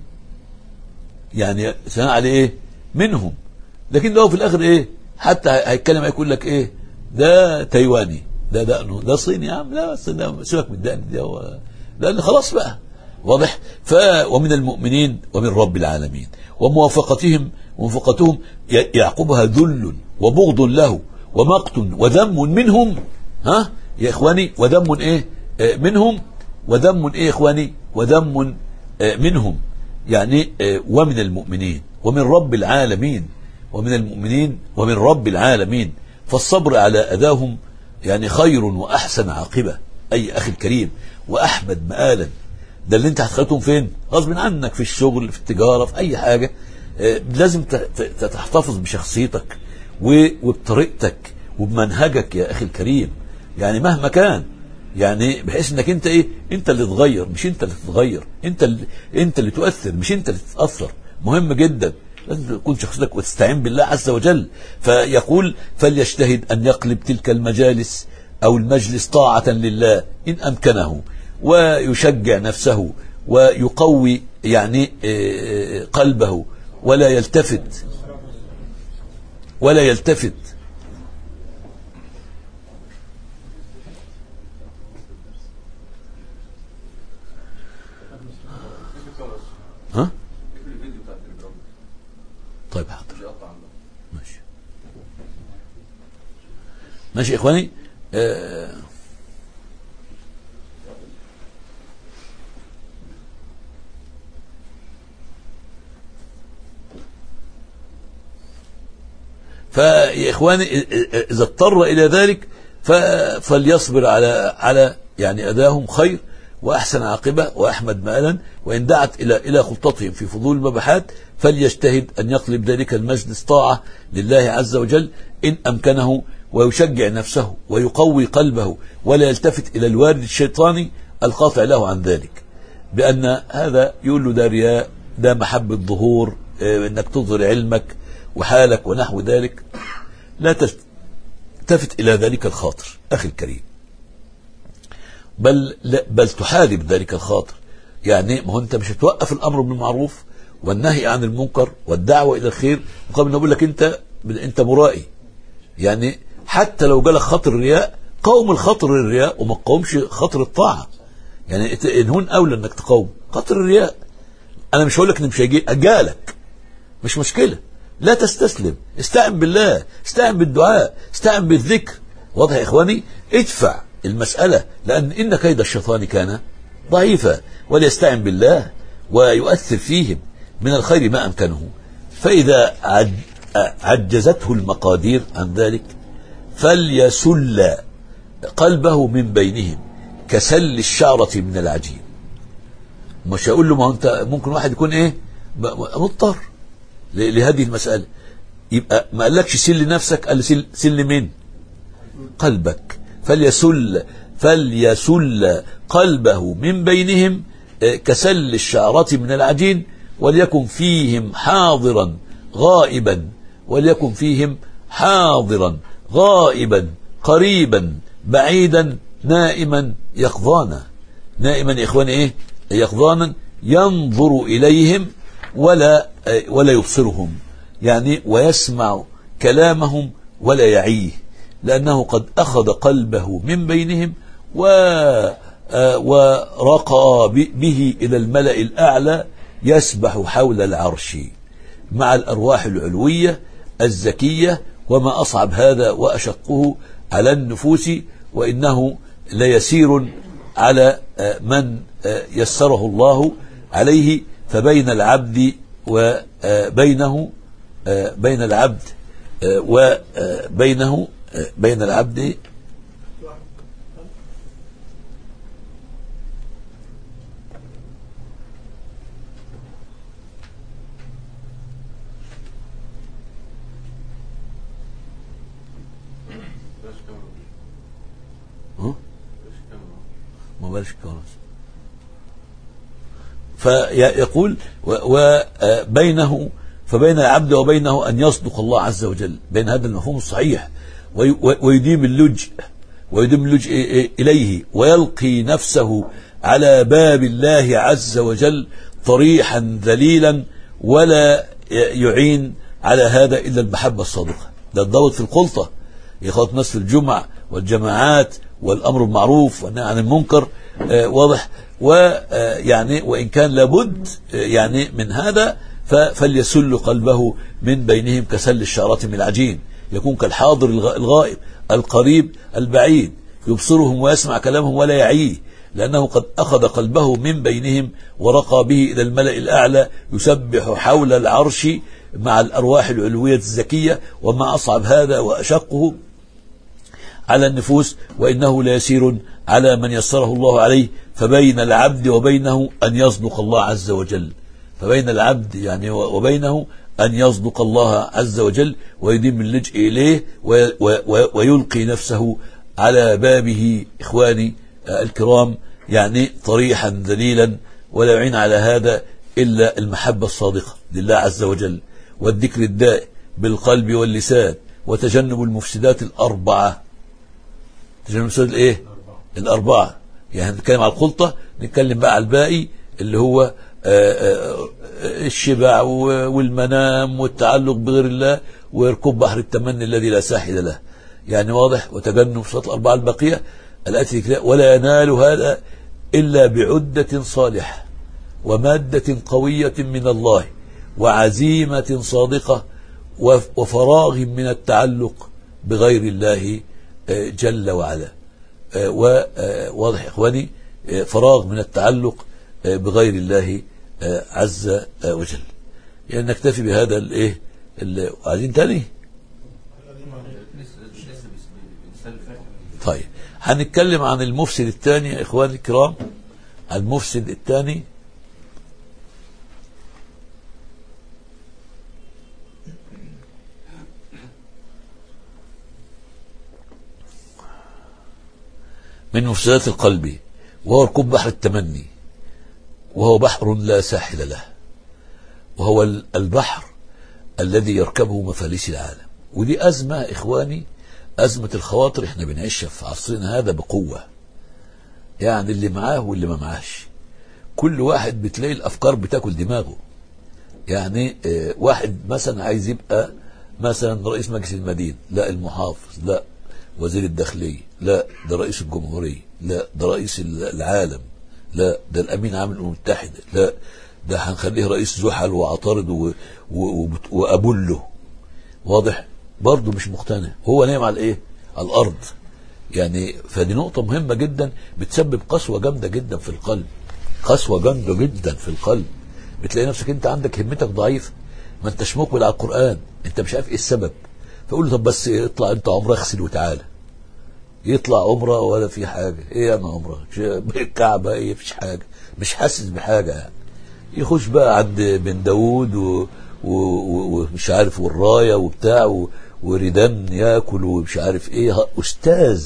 يعني ثناء عليه ايه منهم لكن ده هو في الاخر ايه حتى هيتكلم هيقول لك ايه ده تايواني ده دقنه ده صيني يا عم لا الصين ده سيبك من الدقن ده هو لان خلاص بقى واضح ف ومن المؤمنين ومن رب العالمين وموافقتهم وموافقتهم ي- يعقبها ذل وبغض له ومقت وذم منهم ها يا اخواني وذم ايه آه، منهم وذم ايه يا اخواني وذم آه، منهم يعني آه، ومن المؤمنين ومن رب العالمين ومن المؤمنين ومن رب العالمين فالصبر على أذاهم يعني خير وأحسن عاقبة أي أخي الكريم وأحمد مآلا ده اللي انت هتخلطهم فين غصب عنك في الشغل في التجارة في أي حاجة آه، لازم ت- ت- تحتفظ بشخصيتك و- وبطريقتك وبمنهجك يا أخي الكريم يعني مهما كان يعني بحيث انك انت ايه انت اللي تغير مش انت اللي تتغير انت اللي انت اللي تؤثر مش انت اللي تتاثر مهم جدا لازم تكون شخصيتك وتستعين بالله عز وجل فيقول فليجتهد ان يقلب تلك المجالس او المجلس طاعه لله ان امكنه ويشجع نفسه ويقوي يعني آه، قلبه ولا يلتفت ولا يلتفت ها طيب حاضر ماشي ماشي يا اخواني آه فيا إخواني إذا اضطر إلى ذلك ف- فليصبر على على يعني أداهم خير وأحسن عاقبة وأحمد مآلا وإن دعت إلى إلى خلطتهم في فضول المباحات فليجتهد أن يقلب ذلك المجلس طاعة لله عز وجل إن أمكنه ويشجع نفسه ويقوي قلبه ولا يلتفت إلى الوارد الشيطاني القاطع له عن ذلك بأن هذا يقول له ده رياء ده محبة ظهور آه، انك تظهر علمك وحالك ونحو ذلك لا تلتفت إلى ذلك الخاطر أخي الكريم بل لا بل تحارب ذلك الخاطر يعني ما هو انت مش هتوقف الامر بالمعروف والنهي عن المنكر والدعوه الى الخير مقابل ان اقول لك انت انت مرائي يعني حتى لو جالك خاطر الرياء قوم الخاطر الرياء وما تقومش خاطر الطاعه يعني إت- ان هون اولى انك تقوم خاطر الرياء انا مش هقول لك ان مش هيجي جالك مش مشكله لا تستسلم استعن بالله استعن بالدعاء استعن بالذكر واضح يا اخواني ادفع المساله لان ان كيد الشيطان كان ضعيفا وليستعن بالله ويؤثر فيهم من الخير ما امكنه فاذا عج عجزته المقادير عن ذلك فليسل قلبه من بينهم كسل الشعرة من العجين مش هقول له ما هو انت ممكن واحد يكون ايه م- م- مضطر ل- لهذه المسألة يبقى ما قالكش سل نفسك قال سل, سل مين قلبك فليسل فليسل قلبه من بينهم آه، كسل الشعرة من العجين وليكن فيهم حاضرا غائبا وليكن فيهم حاضرا غائبا قريبا بعيدا نائما يقظانا نائما يا اخواني ايه يقظانا ينظر اليهم ولا آه، ولا يبصرهم يعني ويسمع كلامهم ولا يعيه لأنه قد أخذ قلبه من بينهم و آه، ورقى ب- به إلى الملأ الأعلى يسبح حول العرش مع الأرواح العلوية الزكية وما أصعب هذا وأشقه على النفوس وإنه ليسير على آه، من آه، يسره الله عليه فبين العبد وبينه آه، بين العبد آه، وبينه آه، بين العبد ها؟ ما بالش كونس فيقول وبينه فبين العبد وبينه أن يصدق الله عز وجل بين هذا المفهوم الصحيح وي- ويديم اللجء ويديم اللجء إليه ويلقي نفسه على باب الله عز وجل طريحا ذليلا ولا يعين على هذا إلا المحبة الصادقة ده الضابط في الخلطة يا اخوات الناس في الجمع والجماعات والامر بالمعروف والنهي عن المنكر آه، واضح ويعني وان كان لابد آه، يعني من هذا ف- فليسل قلبه من بينهم كسل الشعرة من العجين يكون كالحاضر الغ- الغائب القريب البعيد يبصرهم ويسمع كلامهم ولا يعيه لأنه قد أخذ قلبه من بينهم ورقى به إلى الملأ الأعلى يسبح حول العرش مع الأرواح العلوية الزكية وما أصعب هذا وأشقه على النفوس وإنه ليسير على من يسره الله عليه فبين العبد وبينه أن يصدق الله عز وجل فبين العبد يعني وبينه أن يصدق الله عز وجل ويديم اللجء إليه و- و- ويلقي نفسه على بابه إخواني آه، الكرام يعني طريحا ذليلا ولا يعين على هذا إلا المحبة الصادقة لله عز وجل والذكر الدائم بالقلب واللسان وتجنب المفسدات الأربعة تجنب المفسدات الإيه؟ الأربعة يعني نتكلم على الخلطة نتكلم بقى على الباقي اللي هو آه، آه، الشبع و- والمنام والتعلق بغير الله وركوب بحر التمني الذي لا ساحل له يعني واضح وتجنب الصفات الأربعة الباقية التي كده ولا ينال هذا إلا بعدة صالحة ومادة قوية من الله وعزيمة صادقة وف- وفراغ من التعلق بغير الله آه، جل وعلا وواضح إخواني آه، فراغ من التعلق آه، بغير الله آه، عز آه، وجل يعني نكتفي بهذا الايه ال- عايزين تاني طيب هنتكلم عن المفسد الثاني يا اخواني الكرام المفسد الثاني من مفسدات القلب وهو ركوب بحر التمني وهو بحر لا ساحل له وهو ال- البحر الذي يركبه مفاليس العالم ودي أزمة إخواني أزمة الخواطر إحنا بنعيشها في عصرنا هذا بقوة يعني اللي معاه واللي ما معاهش كل واحد بتلاقي الأفكار بتاكل دماغه يعني آه، واحد مثلا عايز يبقى مثلا رئيس مجلس المدينة لا المحافظ لا وزير الداخلية لا ده رئيس الجمهورية لا ده رئيس العالم لا ده الأمين عام الأمم المتحدة لا ده هنخليه رئيس زحل وعطارد و- و- وبت- وأبله واضح برضه مش مقتنع هو نايم على ايه على الارض يعني فدي نقطة مهمة جدا بتسبب قسوة جامدة جدا في القلب قسوة جامدة جدا في القلب بتلاقي نفسك انت عندك همتك ضعيفة ما انتش مقبل على القرآن انت مش عارف ايه السبب فقول له طب بس اطلع انت عمره اغسل وتعالى يطلع عمره ولا في حاجة ايه يا عمره الكعبة ايه مفيش حاجة مش حاسس بحاجة يعني يخش بقى عند بن داوود و- و- و- ومش عارف والراية وبتاع و- وردان ياكل ومش عارف ايه ه- استاذ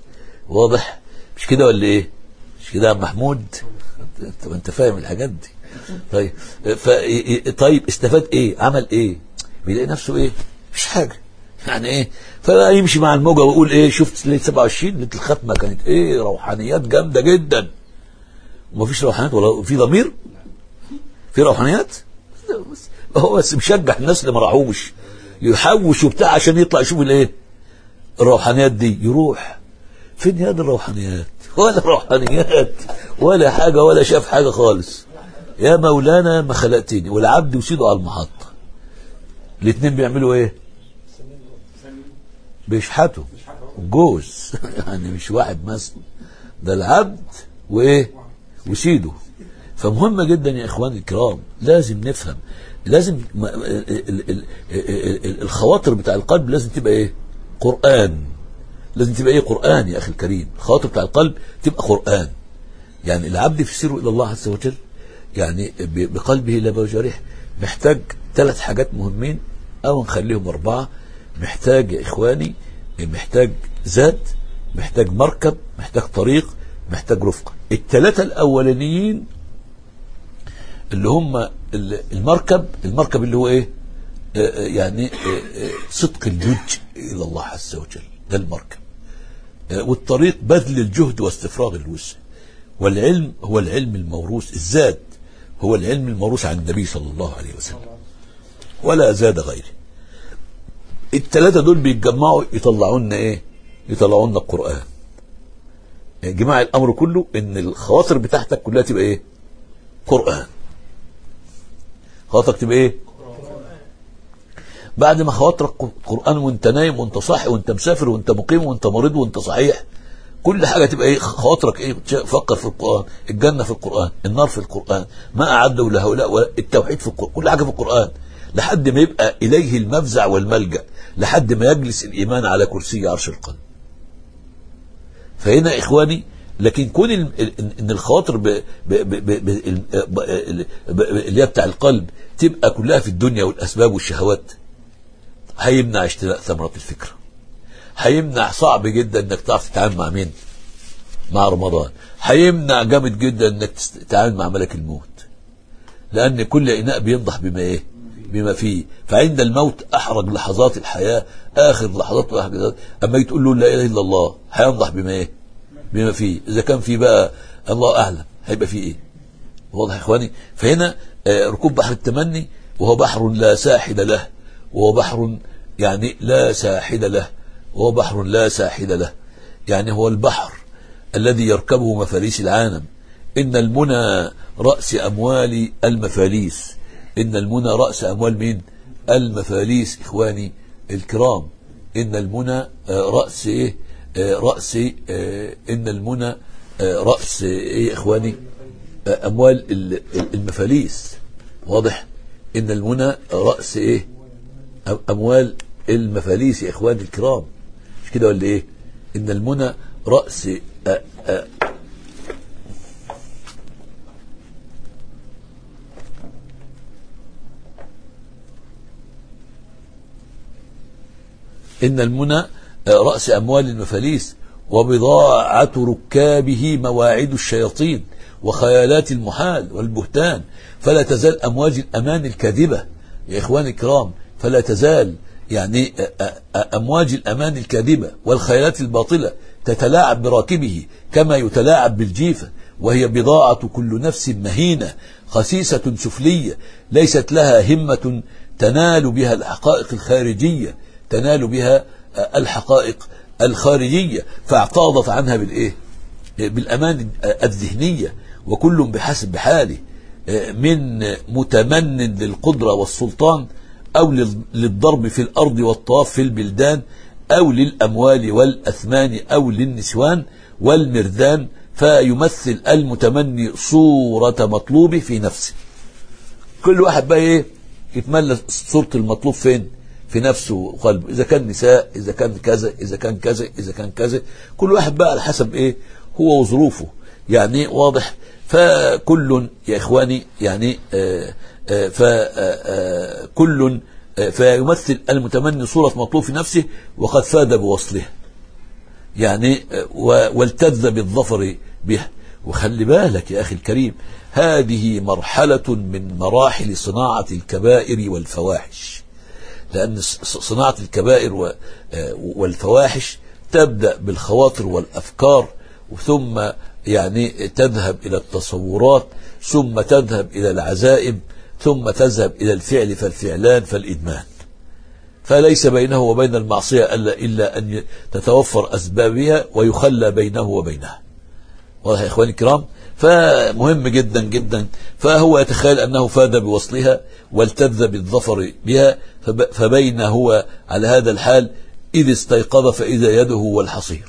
واضح مش كده ولا ايه مش كده يا عم محمود انت انت فاهم الحاجات دي طيب ف طيب استفاد ايه عمل ايه بيلاقي نفسه ايه مش حاجه يعني ايه فيمشي مع الموجه ويقول ايه شفت ليله 27 ليله الختمه كانت ايه روحانيات جامده جدا ومفيش روحانيات ولا في ضمير في روحانيات لا، بس هو بس مشجع الناس اللي ما راحوش يحوش وبتاع عشان يطلع يشوف الايه الروحانيات دي يروح فين يا دي الروحانيات ولا روحانيات ولا حاجه ولا شاف حاجه خالص يا مولانا ما خلقتني والعبد يسيده على المحطه الاثنين بيعملوا ايه بيشحتوا جوز يعني مش واحد مثلا ده العبد وايه وسيده فمهمة جدا يا اخواني الكرام لازم نفهم لازم م- ال- ال- ال- ال- الخواطر بتاع القلب لازم تبقى ايه قرآن لازم تبقى ايه قرآن يا اخي الكريم الخواطر بتاع القلب تبقى قرآن يعني العبد في سيره الى الله عز وجل يعني ب- بقلبه لا بجارح محتاج ثلاث حاجات مهمين او نخليهم اربعه محتاج يا اخواني محتاج زاد محتاج مركب محتاج طريق محتاج رفقه الثلاثه الاولانيين اللي هم ال- المركب المركب اللي هو ايه آه، آه، يعني آه، آه، صدق اللجء الى الله عز وجل ده المركب آه، والطريق بذل الجهد واستفراغ الوسع والعلم هو العلم الموروث الزاد هو العلم الموروث عن النبي صلى الله عليه وسلم ولا زاد غيره الثلاثة دول بيتجمعوا يطلعوا لنا ايه يطلعوا لنا القرآن جماع الأمر كله ان الخواطر بتاعتك كلها تبقى ايه قرآن خواطرك تبقى ايه بعد ما خواطرك قرآن وانت نايم وانت صاحي وانت مسافر وانت مقيم وانت مريض وانت صحيح كل حاجة تبقى ايه خواطرك ايه فكر في القرآن الجنة في القرآن النار في القرآن ما أعده لهؤلاء ولا التوحيد في القرآن كل حاجة في القرآن لحد ما يبقى إليه المفزع والملجأ لحد ما يجلس الإيمان على كرسي عرش القلب فهنا إخواني لكن كون ال- ال- ان الخواطر ب- ب- ب- ب- ب- ب- ال- ب- اللي هي بتاع القلب تبقى كلها في الدنيا والاسباب والشهوات هيمنع اشتراء ثمرة الفكرة هيمنع صعب جدا انك تعرف تتعامل مع مين مع رمضان هيمنع جامد جدا انك تست- تتعامل مع ملك الموت لان كل اناء بينضح بما ايه بما فيه فعند الموت احرج لحظات الحياه اخر لحظات لحظات اما تقول له لا اله الا الله هينضح بما ايه بما فيه اذا كان في بقى الله اعلم هيبقى فيه ايه واضح يا اخواني فهنا آه، ركوب بحر التمني وهو بحر لا ساحل له وهو بحر يعني لا ساحل له وهو بحر لا ساحل له يعني هو البحر الذي يركبه مفاليس العالم إن المنى رأس أموال المفاليس إن المنى رأس أموال مين المفاليس إخواني الكرام إن المنى آه، رأس إيه آه، رأس آه، إن المنى آه، رأس إيه يا إخواني آه، أموال ال- ال- المفاليس واضح إن المنى رأس إيه أم- أموال المفاليس يا إخواني الكرام مش كده ولا إيه إن المنى رأس أ أ إن المنى رأس أموال المفاليس وبضاعة ركابه مواعيد الشياطين وخيالات المحال والبهتان فلا تزال أمواج الأمان الكاذبة يا إخواني الكرام فلا تزال يعني أمواج الأمان الكاذبة والخيالات الباطلة تتلاعب براكبه كما يتلاعب بالجيفة وهي بضاعة كل نفس مهينة خسيسة سفلية ليست لها همة تنال بها الحقائق الخارجية تنال بها الحقائق الخارجية فاعتاضت عنها بالإيه بالأمان الذهنية وكل بحسب بحاله من متمن للقدرة والسلطان أو للضرب في الأرض والطواف في البلدان أو للأموال والأثمان أو للنسوان والمردان فيمثل المتمني صورة مطلوبه في نفسه كل واحد بقى إيه يتملى صورة المطلوب فين في نفسه وقلبه إذا كان نساء إذا كان كذا إذا كان كذا إذا كان كذا كل واحد بقى على حسب إيه هو وظروفه يعني واضح فكل يا إخواني يعني آآ آآ فكل فيمثل المتمني صورة مطلوب في نفسه وقد فاد بوصله يعني والتذ بالظفر به وخلي بالك يا أخي الكريم هذه مرحلة من مراحل صناعة الكبائر والفواحش لأن صناعة الكبائر والفواحش تبدأ بالخواطر والأفكار ثم يعني تذهب إلى التصورات ثم تذهب إلى العزائم ثم تذهب إلى الفعل فالفعلان فالإدمان فليس بينه وبين المعصية إلا أن تتوفر أسبابها ويخلى بينه وبينها واضح يا إخواني الكرام فمهم جدا جدا فهو يتخيل أنه فاد بوصلها والتذ بالظفر بها فبين هو على هذا الحال إذ استيقظ فإذا يده هو الحصير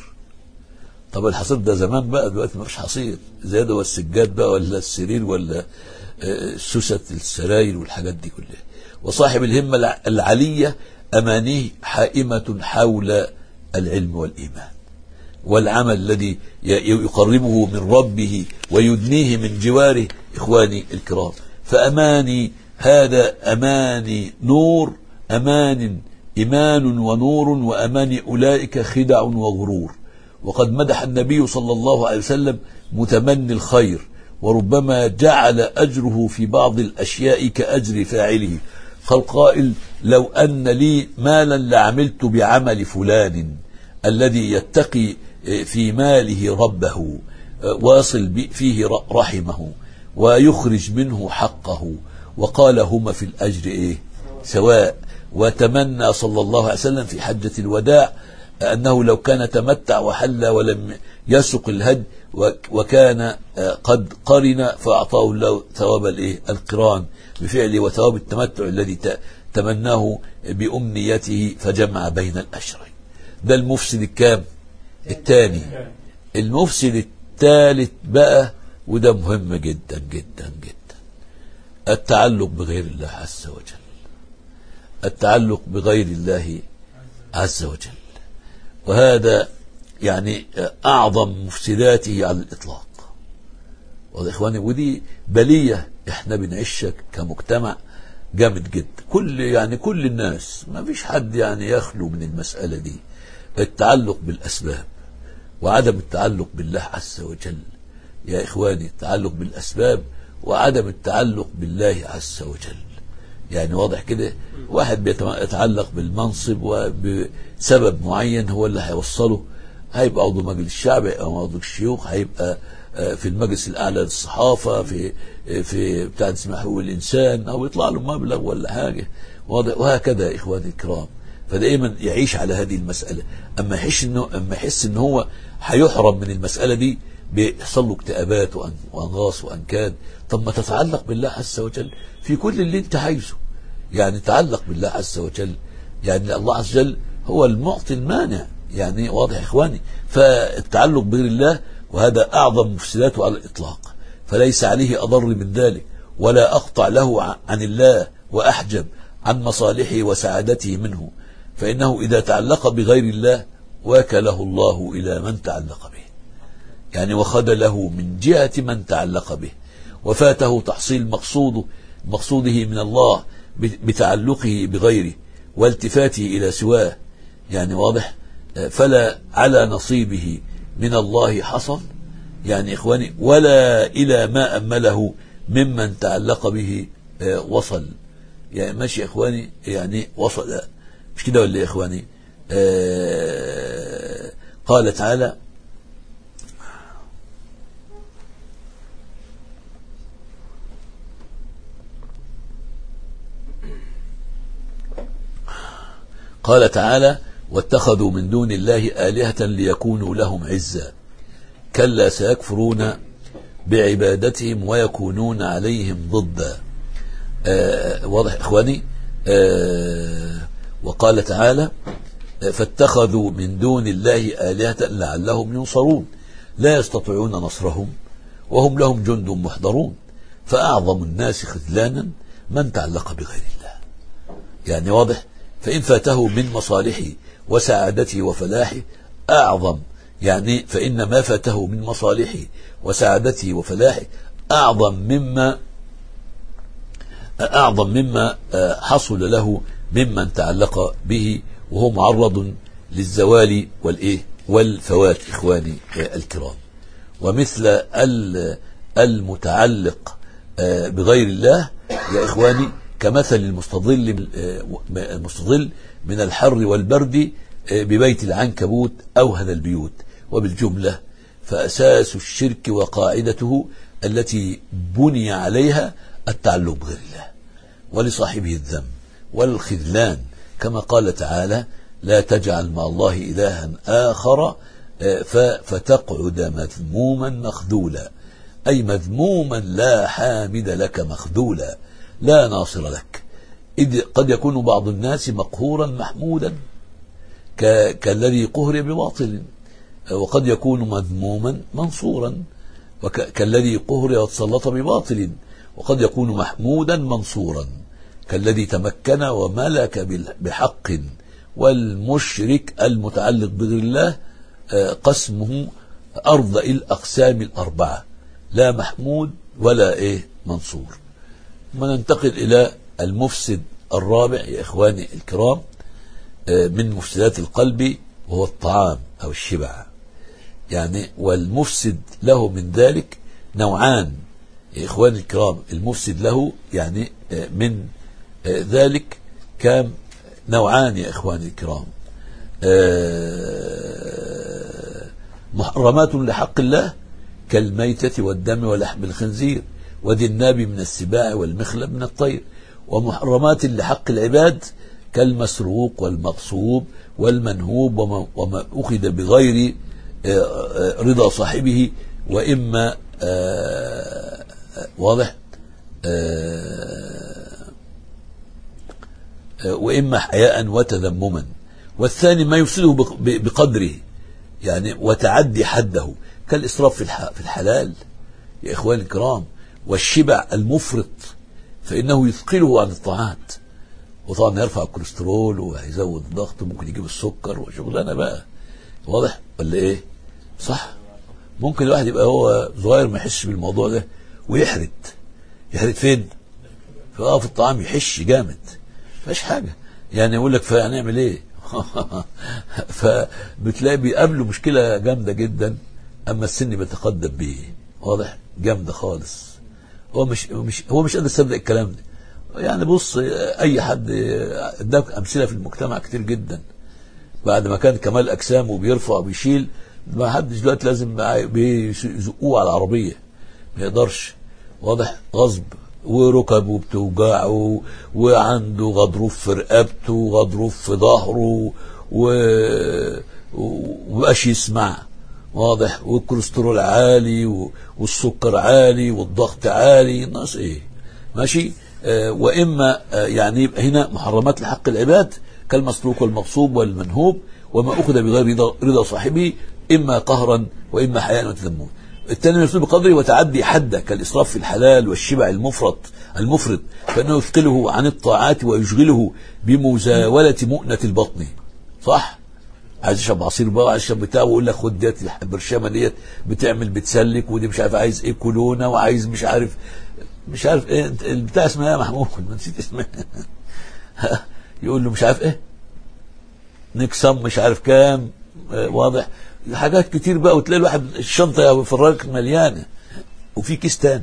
طب الحصير ده زمان بقى دلوقتي مفيش حصير إذا يده السجاد بقى ولا السرير ولا سوسة السراير والحاجات دي كلها وصاحب الهمة العلية أمانيه حائمة حول العلم والإيمان والعمل الذي يقربه من ربه ويدنيه من جواره إخواني الكرام فأماني هذا أماني نور أمان إيمان ونور وأمان أولئك خدع وغرور وقد مدح النبي صلى الله عليه وسلم متمني الخير وربما جعل أجره في بعض الأشياء كأجر فاعله فالقائل لو أن لي مالا لعملت بعمل فلان الذي يتقي في ماله ربه واصل فيه رحمه ويخرج منه حقه وقال هما في الأجر إيه سواء وتمنى صلى الله عليه وسلم في حجة الوداع أنه لو كان تمتع وحل ولم يسق الهد وكان قد قرن فأعطاه الله ثواب الإيه القران بفعله وثواب التمتع الذي تمناه بأمنيته فجمع بين الأشرين ده المفسد الكام الثاني المفسد الثالث بقى وده مهم جدا جدا جدا التعلق بغير الله عز وجل التعلق بغير الله عز وجل وهذا يعني أعظم مفسداته على الإطلاق واضح إخواني ودي بلية إحنا بنعيشها كمجتمع جامد جدا كل يعني كل الناس ما فيش حد يعني يخلو من المسألة دي التعلق بالأسباب وعدم التعلق بالله عز وجل يا إخواني التعلق بالأسباب وعدم التعلق بالله عز وجل يعني واضح كده واحد بيتعلق بالمنصب وبسبب معين هو اللي هيوصله هيبقى عضو مجلس الشعب او عضو الشيوخ هيبقى في المجلس الاعلى للصحافه في في بتاع اسمها حقوق الانسان او يطلع له مبلغ ولا حاجه واضح وهكذا يا اخواني الكرام فدائما يعيش على هذه المساله اما يحس انه اما يحس ان هو هيحرم من المساله دي بيحصل له اكتئابات وانغاص وانكاد طب ما تتعلق بالله عز وجل في كل اللي انت عايزه يعني تعلق بالله عز وجل يعني الله عز وجل هو المعطي المانع يعني واضح يا اخواني فالتعلق بغير الله وهذا اعظم مفسداته على الاطلاق فليس عليه اضر من ذلك ولا اقطع له عن الله واحجب عن مصالحه وسعادته منه فانه اذا تعلق بغير الله وكله الله إلى من تعلق به يعني وخذله من جهة من تعلق به وفاته تحصيل مقصوده مقصوده من الله بتعلقه بغيره والتفاته إلى سواه يعني واضح فلا على نصيبه من الله حصل يعني إخواني ولا إلى ما أمله ممن تعلق به وصل يعني ماشي يا إخواني يعني وصل مش كده ولا يا إخواني آه قال تعالى قال تعالى واتخذوا من دون الله آلهة ليكونوا لهم عزا كلا سيكفرون بعبادتهم ويكونون عليهم ضدا آه واضح إخواني آه وقال تعالى فاتخذوا من دون الله آلهة لعلهم ينصرون لا يستطيعون نصرهم وهم لهم جند محضرون فأعظم الناس خذلانا من تعلق بغير الله يعني واضح فإن فاته من مصالحه وسعادته وفلاحه أعظم يعني فإن ما فاته من مصالحه وسعادته وفلاحه أعظم مما أعظم مما حصل له ممن تعلق به وهو معرض للزوال والإيه والفوات إخواني الكرام ومثل المتعلق بغير الله يا إخواني كمثل المستظل المستظل من الحر والبرد ببيت العنكبوت أوهن البيوت وبالجملة فأساس الشرك وقاعدته التي بني عليها التعلق بغير الله ولصاحبه الذنب والخذلان كما قال تعالى لا تجعل مع الله إلها آخر فتقعد مذموما مخذولا أي مذموما لا حامد لك مخذولا لا ناصر لك إذ قد يكون بعض الناس مقهورا محمودا كالذي قهر بباطل وقد يكون مذموما منصورا كالذي قهر وتسلط بباطل وقد يكون محمودا منصورا كالذي تمكن وملك بحق والمشرك المتعلق بغير الله قسمه أرض الأقسام الأربعة لا محمود ولا إيه منصور ما ننتقل إلى المفسد الرابع يا إخواني الكرام من مفسدات القلب وهو الطعام أو الشبع يعني والمفسد له من ذلك نوعان يا إخواني الكرام المفسد له يعني من ذلك كان نوعان يا إخواني الكرام محرمات لحق الله كالميتة والدم ولحم الخنزير وذي الناب من السباع والمخلب من الطير ومحرمات لحق العباد كالمسروق والمغصوب والمنهوب وما, وما أخذ بغير رضا صاحبه وإما واضح وإما حياء وتذمما والثاني ما يفسده بقدره يعني وتعدي حده كالإسراف في الحلال يا إخواني الكرام والشبع المفرط فإنه يثقله عن الطاعات وطبعا يرفع الكوليسترول وهيزود الضغط وممكن يجيب السكر وشغلانه بقى واضح ولا ايه صح ممكن الواحد يبقى هو صغير ما يحسش بالموضوع ده ويحرد يحرد فين في اه في الطعام يحش جامد فاش حاجه يعني يقول لك فهنعمل ايه فبتلاقي بيقابله مشكله جامده جدا اما السن بيتقدم بيه واضح جامده خالص هو مش مش هو مش قادر يصدق الكلام ده يعني بص اي حد اداك امثله في المجتمع كتير جدا بعد ما كان كمال اجسام وبيرفع وبيشيل ما حدش دلوقتي لازم بيزقوه على العربيه ما يقدرش واضح غصب وركبه بتوجعه وعنده غضروف في رقبته وغضروف في ظهره و ومبقاش يسمع واضح والكوليسترول عالي والسكر عالي والضغط عالي ناقص ايه ماشي آه واما آه يعني يبقى هنا محرمات لحق العباد كالمسروق والمغصوب والمنهوب وما اخذ بغير رضا, رضا صاحبه اما قهرا واما حياء وتذمم الثاني يفسد بقدره وتعدي حده كالاسراف في الحلال والشبع المفرط المفرط فانه يثقله عن الطاعات ويشغله بمزاوله مؤنه البطن صح عايز يشرب عصير بقى وعايز يشرب بتاع ويقول لك خد ديت البرشامه ديت بتعمل بتسلك ودي مش عارف عايز ايه كولونا وعايز مش عارف مش عارف ايه انت- البتاع اسمها ايه يا محمود ما نسيت اسمها يقول له مش عارف ايه نكسم مش عارف كام آه، واضح حاجات كتير بقى وتلاقي الواحد الشنطه في الراجل مليانه وفي كيس تاني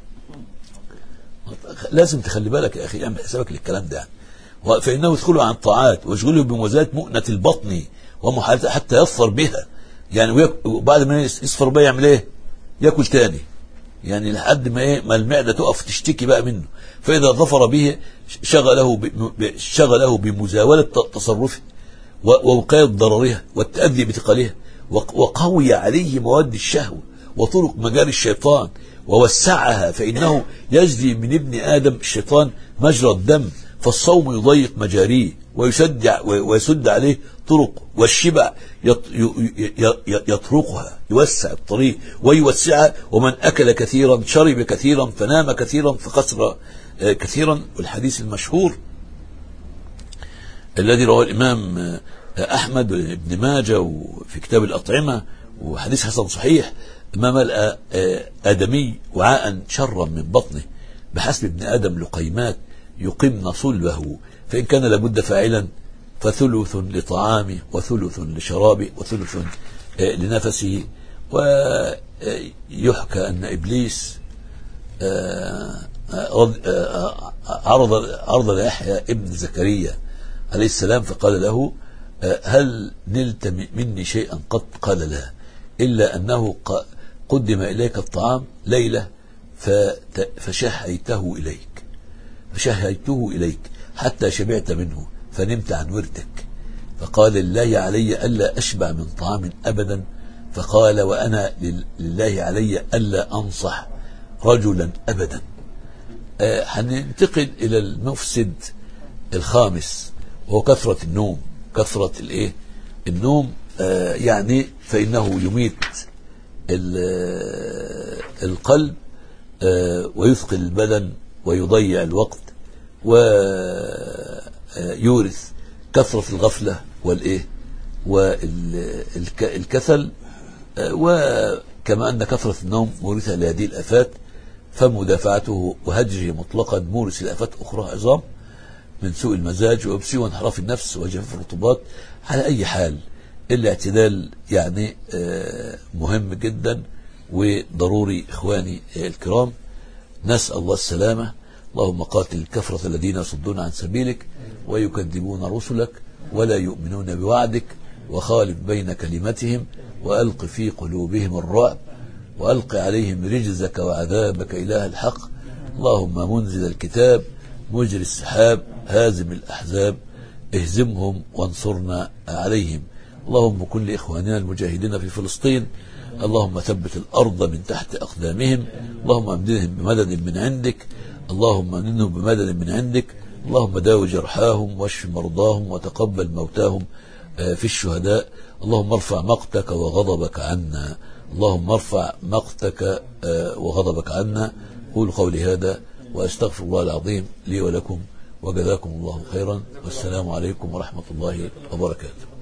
لازم تخلي بالك يا اخي اعمل حسابك للكلام ده و- فانه يدخل عن الطاعات ويشغله بموازاه مؤنه البطن ومحالته حتى يظفر بها يعني ويك- وبعد ما يس- يصفر بها يعمل ايه؟ ياكل تاني يعني لحد ما ايه ما المعده تقف تشتكي بقى منه فاذا ظفر به شغله ب- ب- شغله بمزاوله ت- تصرفه و- ووقايه ضررها والتاذي بثقلها وق- وقوي عليه مواد الشهوه وطرق مجاري الشيطان ووسعها فانه يجري من ابن ادم الشيطان مجرى الدم فالصوم يضيق مجاريه ويسد ع- ويسد عليه طرق والشبع يط- ي- ي- ي- يطرقها يوسع الطريق ويوسعها ومن اكل كثيرا شرب كثيرا فنام كثيرا فخسر آه، كثيرا والحديث المشهور الذي رواه الإمام آه، أحمد بن ماجه وفي كتاب الأطعمة وحديث حسن صحيح ما ملأ آه، آدمي وعاء شرا من بطنه بحسب ابن آدم لقيمات يقمن صلبه فإن كان لابد فاعلا فثلث لطعامه وثلث لشرابه وثلث آه، لنفسه ويحكى أن إبليس آه، رض- آه، عرض عرض ليحيى ابن زكريا عليه السلام فقال له آه، هل نلت م- مني شيئا قط قال لا إلا أنه ق- قدم إليك الطعام ليلة فت- فشهيته إليك فشهيته إليك حتى شبعت منه فنمت عن وردك فقال لله علي ألا أشبع من طعام أبدا فقال وأنا لل- لله علي ألا أنصح رجلا أبدا آه، هننتقل إلى المفسد الخامس وهو كثرة النوم كثرة الإيه النوم آه، يعني فإنه يميت ال- القلب آه، ويثقل البدن ويضيع الوقت ويورث كثرة الغفلة والإيه والكسل وكما أن كثرة النوم مورثة لهذه الآفات فمدافعته وهجره مطلقا مورث لآفات أخرى عظام من سوء المزاج وابسي وانحراف النفس وجفاف الرطوبات على أي حال الاعتدال يعني آه، مهم جدا وضروري إخواني الكرام نسأل الله السلامة اللهم قاتل الكفرة الذين يصدون عن سبيلك ويكذبون رسلك ولا يؤمنون بوعدك وخالف بين كلمتهم وألق في قلوبهم الرعب وألق عليهم رجزك وعذابك إله الحق اللهم منزل الكتاب مجري السحاب هازم الأحزاب اهزمهم وانصرنا عليهم اللهم كن لإخواننا المجاهدين في فلسطين اللهم ثبت الأرض من تحت أقدامهم اللهم أمددهم بمدد من عندك اللهم أمددهم بمدد من عندك اللهم داوي جرحاهم واشف مرضاهم وتقبل موتاهم آه، في الشهداء اللهم ارفع مقتك وغضبك عنا اللهم ارفع مقتك آه، وغضبك عنا قول قولي هذا وأستغفر الله العظيم لي ولكم وجزاكم الله خيرا والسلام عليكم ورحمة الله وبركاته